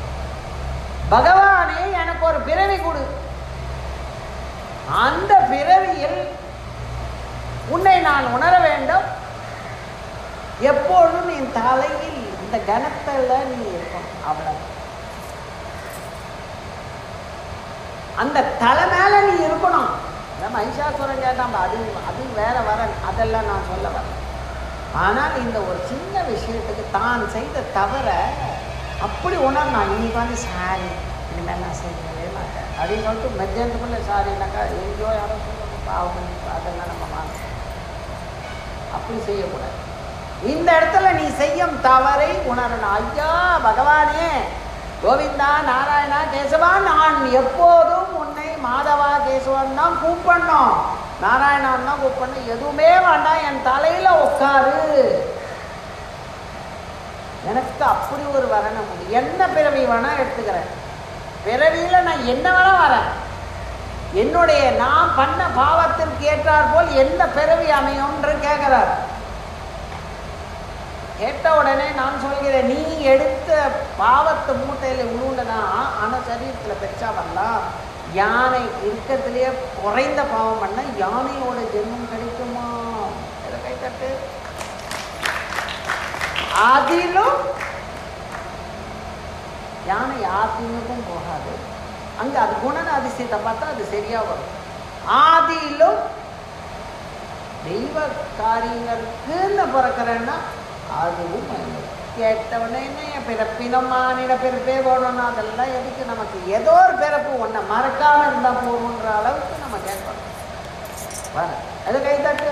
பகவானே எனக்கு ஒரு பிறவி கொடு அந்த பிறவியில் உன்னை நான் உணர வேண்டும் எப்பொழுதும் என் தலையில் இந்த கணத்தில் நீ இருக்கணும் அவ்வளவு அந்த தலை மேல நீ இருக்கணும் அதான் மகிஷாசுரன் கேட்டான் அது அது வேற வரன் அதெல்லாம் நான் சொல்ல வரேன் ஆனால் இந்த ஒரு சின்ன விஷயத்துக்கு தான் செய்த தவற அப்படி உணர்னா இன்னைக்கு வந்து சாரி இனிமேல் நான் செய்யவே மாட்டேன் அப்படின்னு சொல்லிட்டு மெஜந்துக்குள்ள சாரினாக்கா எங்கேயோ யாரோ சொல்லுவாங்க பாவம் அதெல்லாம் நம்ம மாட்டோம் அப்படி செய்யக்கூடாது இந்த இடத்துல நீ செய்யும் தவறை உணரணும் ஐயா பகவானே கோவிந்தா நாராயணா கேசவா நான் எப்போதும் உன்னை மாதவா கேசவன் தான் கூப்பிடணும் நாராயணான் தான் கூப்பிடணும் எதுவுமே வேண்டாம் என் தலையில உட்காரு எனக்கு அப்படி ஒரு வரணும் உண்டு. என்ன பிறவி வேணா எடுத்துக்கிறேன் பிறவியில நான் என்ன வேணா வரேன் என்னுடைய நான் பண்ண பாவத்திற்கு ஏற்றார் போல் என்ன பிறவி அமையும்ன்று கேட்கிறார் கேட்ட உடனே நான் சொல்கிறேன் நீ எடுத்த பாவத்து மூட்டையில் உழுவுலதான் ஆனால் சரீரத்தில் பெருசா வரலாம் யானை இருக்கிறதுலையே குறைந்த பாவம் பண்ண யானையோட ஜென்மம் கிடைக்குமா இதை கை தட்டு அதிலும் யானை யாத்தினுக்கும் போகாது அங்க அது குணன அதிசயத்தை பார்த்தா அது சரியா வரும் ஆதியிலும் தெய்வ காரியங்களுக்குன்னு பிறக்கிறேன்னா அதுவும் மகிமை. கேட்டவனே என்ன என் பிறப்பினம் மாநில பிறப்பே போடணும் அதெல்லாம் எதுக்கு நமக்கு ஏதோ ஒரு பிறப்பு ஒன்றை மறக்காம இருந்தா போகணுன்ற அளவுக்கு நம்ம கேட்கணும் வர அது கை தட்டு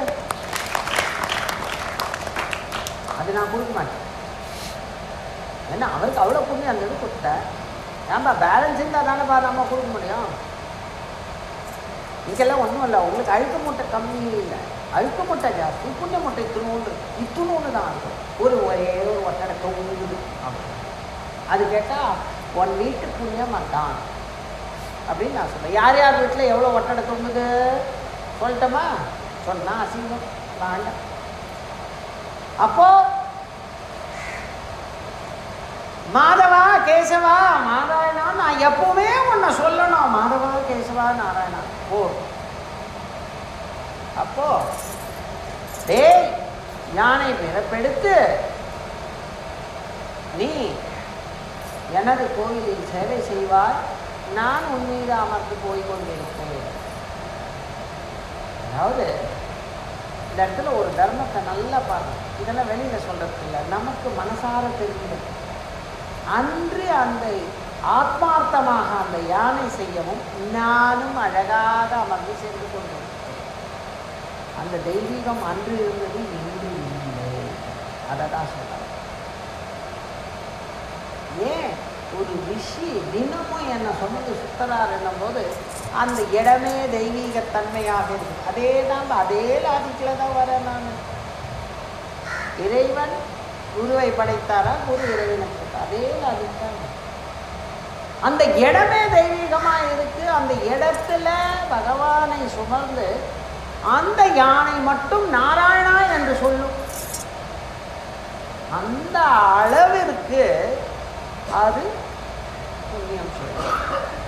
அது நான் கொடுக்க மாட்டேன் ஏன்னா அவருக்கு அவ்வளோ புண்ணியம் அந்த இது கொடுத்தேன் ஏன்பா பேலன்ஸ் இருந்தால் தானேப்பா நம்ம கொடுக்க முடியும் இங்கெல்லாம் ஒன்றும் இல்லை உங்களுக்கு அழுக்கு மூட்டை கம்மி இல்லை அழுக்கு மூட்டை ஜாஸ்தி புண்ணிய மூட்டை இத்துணூண்டு இத்துணூண்டு தான் இருக்கும் ஒரு ஒரே ஒரு ஒட்டடை தொங்குது அப்படி அது கேட்டால் ஒன் வீட்டு புண்ணியம் அதான் அப்படின்னு நான் சொல்றேன் யார் யார் வீட்டில் எவ்வளோ ஒட்டடை தொங்குது சொல்லட்டுமா சொன்னா அசிங்கம் வேண்டாம் அப்போ மாதவா கேசவா நாராயணா நான் எப்பவுமே உன்னை சொல்லணும் மாதவா கேசவா நாராயணா ஓ அப்போ டேய் யானை பிறப்பெடுத்து நீ எனது கோயிலில் சேவை செய்வாய் நான் உன் மீது அமர்ந்து போய் கொண்டிருப்பேன் அதாவது இந்த இடத்துல ஒரு தர்மத்தை நல்லா பாருங்க இதெல்லாம் வெளியில் சொல்றது இல்லை நமக்கு மனசார தெரியுது அன்று அந்த ஆத்மார்த்தமாக அந்த யானை செய்யவும் நானும் அழகாக அமர்ந்து சென்று கொண்டிருக்கிறேன் அந்த தெய்வீகம் அன்று இருந்தது இன்று இல்லை அதை தான் சொல்கிறேன் ஏன் ஒரு ரிஷி தினமும் என்னை சுமந்து சுத்தரார் என்னும்போது அந்த இடமே தெய்வீகத்தன்மையாக இருக்கு அதே தான் அதே லாஜிக்கில் தான் வரேன் நான் இறைவன் குருவை படைத்தாரா குரு இறைவனை படைத்தாரா? அதே லாஜிக் தான் அந்த இடமே தெய்வீகமாக இருக்கு அந்த இடத்துல பகவானை சுமந்து அந்த யானை மட்டும் நாராயணா என்று சொல்லும் அந்த அளவிற்கு அது புண்ணியம் சொல்லும்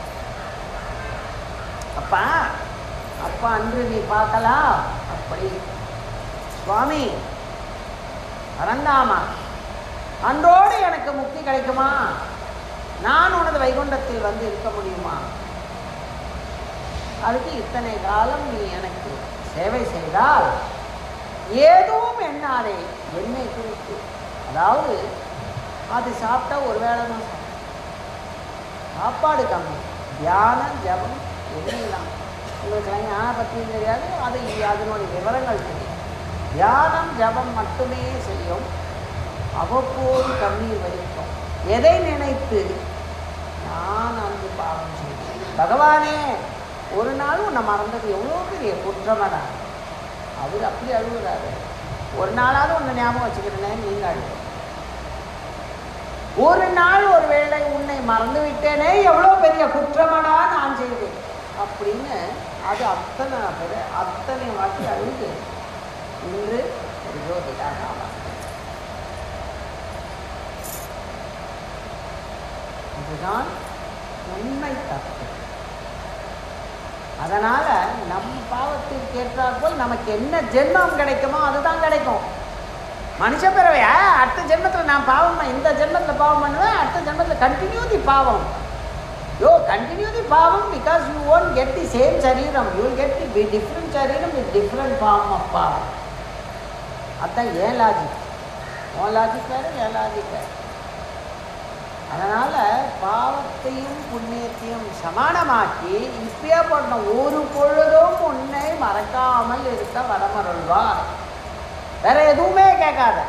அப்பா அப்பா அன்று நீ பார்க்கலாம் அப்படி சுவாமி பரந்தாமா அன்றோடு எனக்கு முக்தி கிடைக்குமா நான் உனது வைகுண்டத்தில் வந்து இருக்க முடியுமா அதுக்கு இத்தனை காலம் நீ எனக்கு சேவை செய்தால் ஏதும் எண்ணாதே என்னை குறித்து அதாவது அது சாப்பிட்டா ஒரு வேளை தான் சாப்பிடும் சாப்பாடு கம்மி தியானம் ஜபம் எல்லாம் உங்களுக்கெல்லாம் ஞான பற்றியும் தெரியாது அது அதனுடைய விவரங்கள் தெரியும் தியானம் ஜபம் மட்டுமே செய்யும் அவ்வப்போது கண்ணீர் வலிக்கும் எதை நினைத்து நான் அங்கு பாவம் செய்தேன் பகவானே ஒரு நாள் உன்னை மறந்தது எவ்வளோ பெரிய குற்றமடா அவர் அப்படி அழுகுறாரு ஒரு நாளாவது உன்னை ஞாபகம் வச்சுக்கிறேனே நீங்கள் அழுகு ஒரு நாள் ஒரு வேளை உன்னை மறந்து விட்டேனே எவ்வளோ பெரிய குற்றமடா நான் செய்தேன் அப்படின்னு அது அத்தனை பேர் அத்தனை வாட்டி அழுது இன்று ஒரு ஜோதிடாக ஆவார் இதுதான் உண்மை தப்பு அதனால நம் பாவத்திற்கு ஏற்றாற்போல் நமக்கு என்ன ஜென்மம் கிடைக்குமோ அதுதான் கிடைக்கும் மனுஷ பிறவைய அடுத்த ஜென்மத்தில் நான் பாவம் பண்ண- இந்த ஜென்மத்தில் பாவம் பண்ணுவேன் அடுத்த ஜென்மத்தில் கண்டினியூ தி பாவம் யோ continue the paavam because you won't get the same sareeram you will get the different sareeram with different form of paavam அதுதான் ஏன் லாஜிக் உன் லாஜிக் வேறு என் லாஜிக் வேறு அதனால் பாவத்தையும் புண்ணியத்தையும் சமானமாக்கி இப்பயே பண்ண ஒரு பொழுதும் உன்னை மறக்காமல் இருக்க வரமருள்வார் வேற எதுவுமே கேட்காத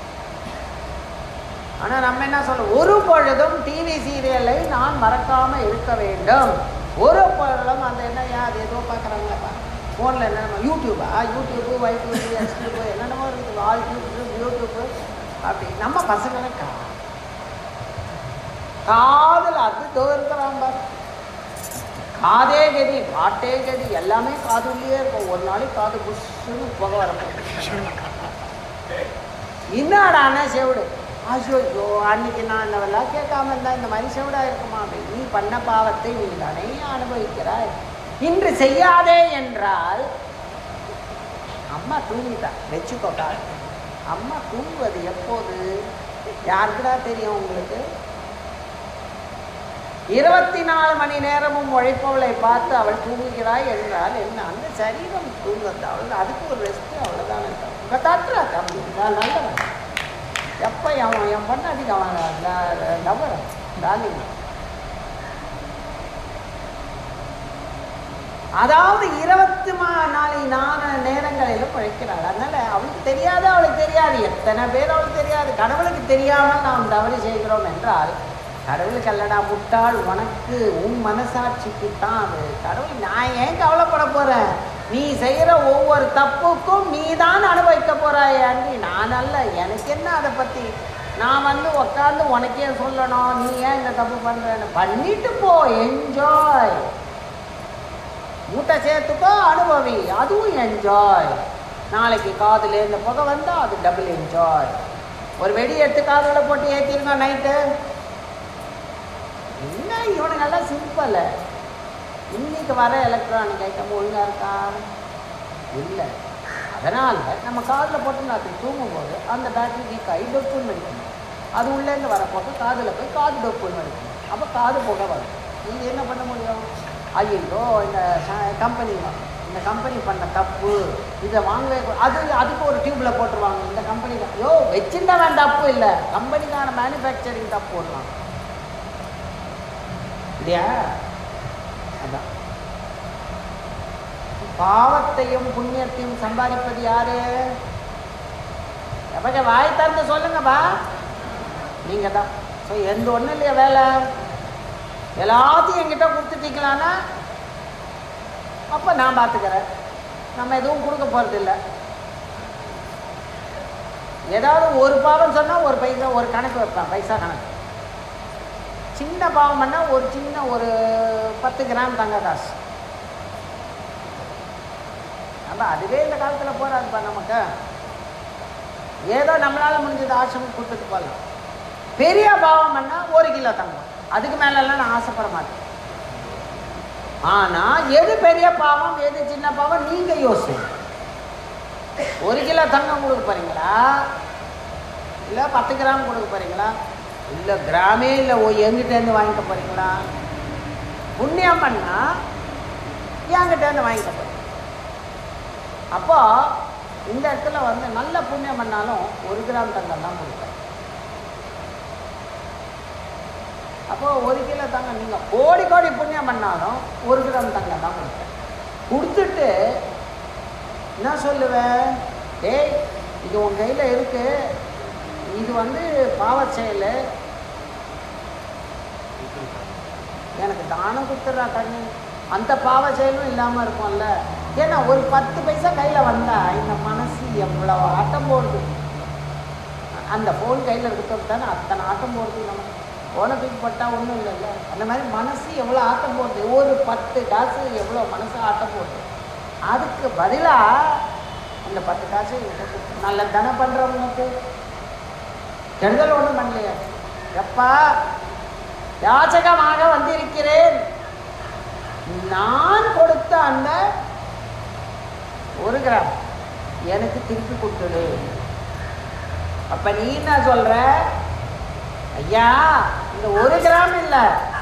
ஆனால் நம்ம என்ன சொல்ல ஒரு பொழுதும் டிவி சீரியலை நான் மறக்காமல் இருக்க வேண்டும் ஒரு பொழுதும் அந்த என்ன ஏன் அது ஏதோ பார்க்குறாங்களப்பா ஃபோனில் என்னென்ன யூடியூபா யூடியூப்பு வைடியூப்பு எக்ஸ்டியூப்பு என்னென்னமோ இருக்குது ஆல் யூடியூப் யூடியூப்பு அப்படி நம்ம பசங்களை கா காதில் அது தோற்கிறான் பாரு காதே கதி பாட்டே கதி எல்லாமே காதுள்ளே இருக்கும் ஒரு நாளைக்கு காது புஷ்ஷுன்னு புகை வரப்போகுது என்னடான செவிடு ஐயோ அன்னைக்கு நான் இந்த வெள்ளம் கேட்காம இருந்தா இந்த மாதிரி செவிடா இருக்குமா அப்படி நீ பண்ண பாவத்தை நீ தானே அனுபவிக்கிறாய் இன்று செய்யாதே என்றால் அம்மா தூங்கிட்டா வச்சுக்கோக்கா அம்மா தூங்குவது எப்போது யாருக்குடா தெரியும் உங்களுக்கு இருபத்தி நாலு மணி நேரமும் உழைப்பவளை பார்த்து அவள் தூங்குகிறாய் என்றால் என்ன அந்த சரீரம் தூங்குறது அவள் அதுக்கு ஒரு ரெஸ்ட்டு அவ்வளோதானே இப்போ தட்டுறா தம்பி நான் நல்லவன் எப்போ அவன் என் பொண்ணாடிக்கு அவன் லவர் டார்லிங் அதாவது இருபத்தி மா நாலு நாலு நேரங்களிலும் உழைக்கிறாள் அதனால அவளுக்கு தெரியாது அவளுக்கு தெரியாது எத்தனை பேர் அவளுக்கு தெரியாது கடவுளுக்கு தெரியாமல் நாம் தவறு செய்கிறோம் என்றால் கடவுளுக்கு அல்லடா முட்டாள் உனக்கு உன் மனசாட்சிக்கு தான் அது கடவுள் நான் ஏன் கவலைப்பட போகிறேன் நீ செய்கிற ஒவ்வொரு தப்புக்கும் நீ தான் அனுபவிக்க போகிறாய் அன்றி நான் அல்ல எனக்கு என்ன அதை பற்றி நான் வந்து உட்காந்து உனக்கே சொல்லணும் நீ ஏன் இந்த தப்பு பண்ணுறேன்னு பண்ணிட்டு போ என்ஜாய் மூட்டை சேர்த்துக்கோ அனுபவி அதுவும் என்ஜாய் நாளைக்கு காதில் இந்த புகை வந்தால் அது டபுள் என்ஜாய் ஒரு வெடி எடுத்து காதில் போட்டு ஏற்றிருங்க நைட்டு என்ன இவனுங்கெல்லாம் சிம்பிள் இன்னைக்கு வர எலக்ட்ரானிக் ஐட்டம் ஒழுங்காக இருக்கா இல்லை அதனால் நம்ம காதில் போட்டு ராத்திரி தூங்கும்போது அந்த பேட்டரி வீக் ஆகி டொப்புன்னு வெடிக்கணும் அது உள்ளேருந்து வர போக காதில் போய் காது டொப்புன்னு வருது அப்போ காது புகை வரும் நீங்கள் என்ன பண்ண முடியும் ஐயோ இந்த கம்பெனி இந்த கம்பெனி பண்ண தப்பு இதை வாங்கவே கூ- அது அதுக்கு ஒரு டியூப்ல போட்டுருவாங்க இந்த கம்பெனி தான் யோ வச்சிருந்தவன் தப்பு இல்லை கம்பெனிக்கான மேனுஃபேக்சரிங் தப்பு போடலாம் இல்லையா அதான் பாவத்தையும் புண்ணியத்தையும் சம்பாதிப்பது யாரு எப்பங்க வாய் திறந்து சொல்லுங்கப்பா நீங்க தான் ஸோ எந்த ஒன்றும் இல்லையா வேலை எல்லாத்தையும் என்கிட்ட கொடுத்துட்டீங்களான்னா அப்போ நான் பார்த்துக்கிறேன் நம்ம எதுவும் கொடுக்க போகிறது இல்லை ஏதாவது ஒரு பாவம் சொன்னால் ஒரு பைசா ஒரு கணக்கு வைப்பேன் பைசா கணக்கு சின்ன பாவம் பண்ணால் ஒரு சின்ன ஒரு பத்து கிராம் தங்க காசு நம்ம அதுவே இந்த காலத்தில் போராதுப்பா நமக்கு ஏதோ நம்மளால் முடிஞ்சது ஆசிரமம் கொடுத்துட்டு போகலாம் பெரிய பாவம் பண்ணால் ஒரு கிலோ தங்கம் அதுக்கு மேலெல்லாம் நான் ஆசைப்பட மாட்டேன் ஆனால் எது பெரிய பாவம் எது சின்ன பாவம் நீங்கள் யோசிங்க ஒரு கிலோ தங்கம் கொடுக்க போகிறீங்களா இல்லை பத்து கிராம் கொடுக்க போகிறீங்களா இல்லை கிராமே இல்லை ஓ எங்கிட்டேருந்து வாங்கிக்க போகிறீங்களா புண்ணியம் பண்ணால் என்கிட்டேருந்து வாங்கிக்க போகிறீங்க அப்போ இந்த இடத்துல வந்து நல்ல புண்ணியம் பண்ணாலும் ஒரு கிராம் தங்கம் தான் கொடுப்பேன் அப்போ ஒரு கிலோ தங்கம் நீங்கள் கோடி கோடி புண்ணியம் பண்ணாலும் ஒரு கிராம் தங்கம் தான் கொடுப்பேன் கொடுத்துட்டு என்ன சொல்லுவேன் டேய் இது உன் கையில் இருக்கு இது வந்து பாவ செயல் எனக்கு தானம் கொடுத்துட்றா கண்ணு அந்த பாவ செயலும் இல்லாமல் இருக்கும்ல ஏன்னா ஒரு பத்து பைசா கையில் வந்தா இந்த மனசு எவ்வளோ ஆட்டம் போடுது அந்த ஃபோன் கையில் இருக்கிறது தானே அத்தனை ஆட்டம் போடுது நம்ம ஃபோனை தூக்கி போட்டால் ஒன்றும் இல்லைல்ல அந்த மாதிரி மனசு எவ்வளோ ஆட்டம் போடுது ஒரு பத்து காசு எவ்வளோ மனசு ஆட்டம் போடுது அதுக்கு பதிலாக அந்த பத்து காசு என்கிட்ட கொடுத்து நல்ல தானே பண்ணுறவங்களுக்கு கெடுதல் ஒன்றும் பண்ணலையே எப்பா யாச்சகமாக வந்திருக்கிறேன் நான் கொடுத்த அந்த ஒரு கிராம் எனக்கு திருப்பி கொடுத்துடு அப்ப நீ என்ன சொல்ற ஐயா இந்த ஒரு கிராம் இல்லை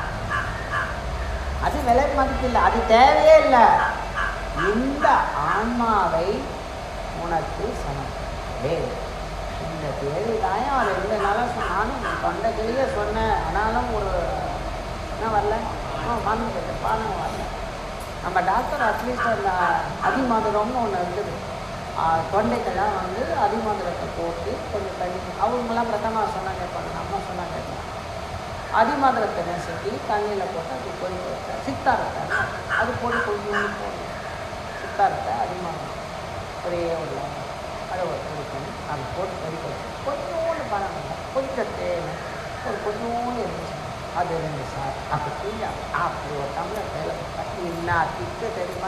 அது விலை மதிப்பு இல்லை அது தேவையே இல்லை இந்த ஆன்மாவை உனக்கு சமர்ப்பே இந்த தேவைதாயம் அது ரெண்டு நாளாக சொன்னாலும் தொண்டை கிளிய சொன்னேன் ஆனாலும் ஒரு என்ன வரல மறந்து பானம் வரல நம்ம டாக்டர் அட்லீஸ்ட் அந்த அதிமதுரம்னு ஒன்று இருக்குது ஆஹ் தொண்டைக்கெல்லாம் வந்து அதிமதுரத்தை போட்டு கொஞ்சம் தண்ணி அவங்களாம் பிரதமாக சொன்னாங்க கேட்பாங்க நம்ம சொன்னா கேட்பாங்க அதிமதுரத்தை நெசுக்கி தண்ணியில் போட்டு அது கொதிக்க வச்சா சித்தாரத்தை அது போட்டு கொஞ்சம் போடணும் சித்தாரத்தை அதிமதுரம் ஒரே ஒரு அதை ஒரு குடிக்கணும் அது போட்டு கொதிக்க வச்சு கொஞ்சோண்டு பணம் இல்லை கொஞ்சம் தேவை ஒரு கொஞ்சோண்டு இருந்துச்சு அது ரெண்டு சார் அப்போ கீழே அப்படி ஒரு டம்ளர் தேவை என்ன திட்டு தெரியுமா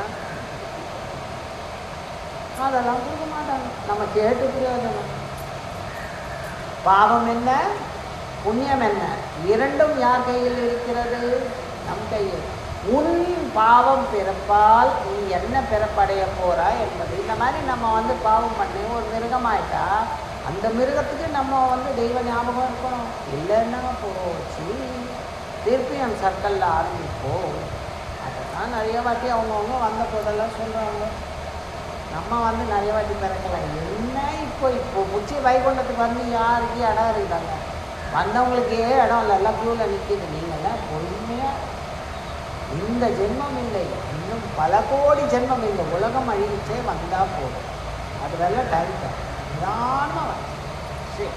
அதெல்லாம் கொடுக்க மாட்டாங்க நம்ம கேட்டு பிரயோஜனம் பாவம் என்ன புண்ணியம் என்ன இரண்டும் யார் கையில் இருக்கிறது நம் கையில் உன் பாவம் பிறப்பால் நீ என்ன பிறப்படைய போறா என்பது இந்த மாதிரி நம்ம வந்து பாவம் பண்ணி ஒரு மிருகமாயிட்டா அந்த மிருகத்துக்கு நம்ம வந்து தெய்வ ஞாபகம் இருக்கணும் இல்லைன்னா போச்சு திருப்பியும் சர்க்கிளில் ஆரம்பிப்போம் அதெல்லாம் நிறைய வாட்டி அவங்கவுங்க வந்த போதெல்லாம் சொல்கிறாங்க நம்ம வந்து நிறைய வாட்டி பிறக்கல என்ன இப்போ இப்போ உச்சி வைகுண்டத்துக்கு வந்து யாருக்கு இடம் இருக்குதாங்க வந்தவங்களுக்கே இடம் இல்லை எல்லாம் க்யூவில் நிற்கிது நீங்கள்லாம் பொறுமையாக இந்த ஜென்மம் இல்லை இன்னும் பல கோடி ஜென்மம் இந்த உலகம் அழிவிச்சே வந்தால் போதும் அது வேலை டைம் தான் நிதானமாக வந்து சரி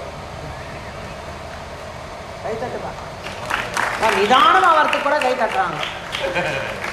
கை தட்டுப்பா நிதானமாக வரத்துக்கு கூட கை தட்டுறாங்க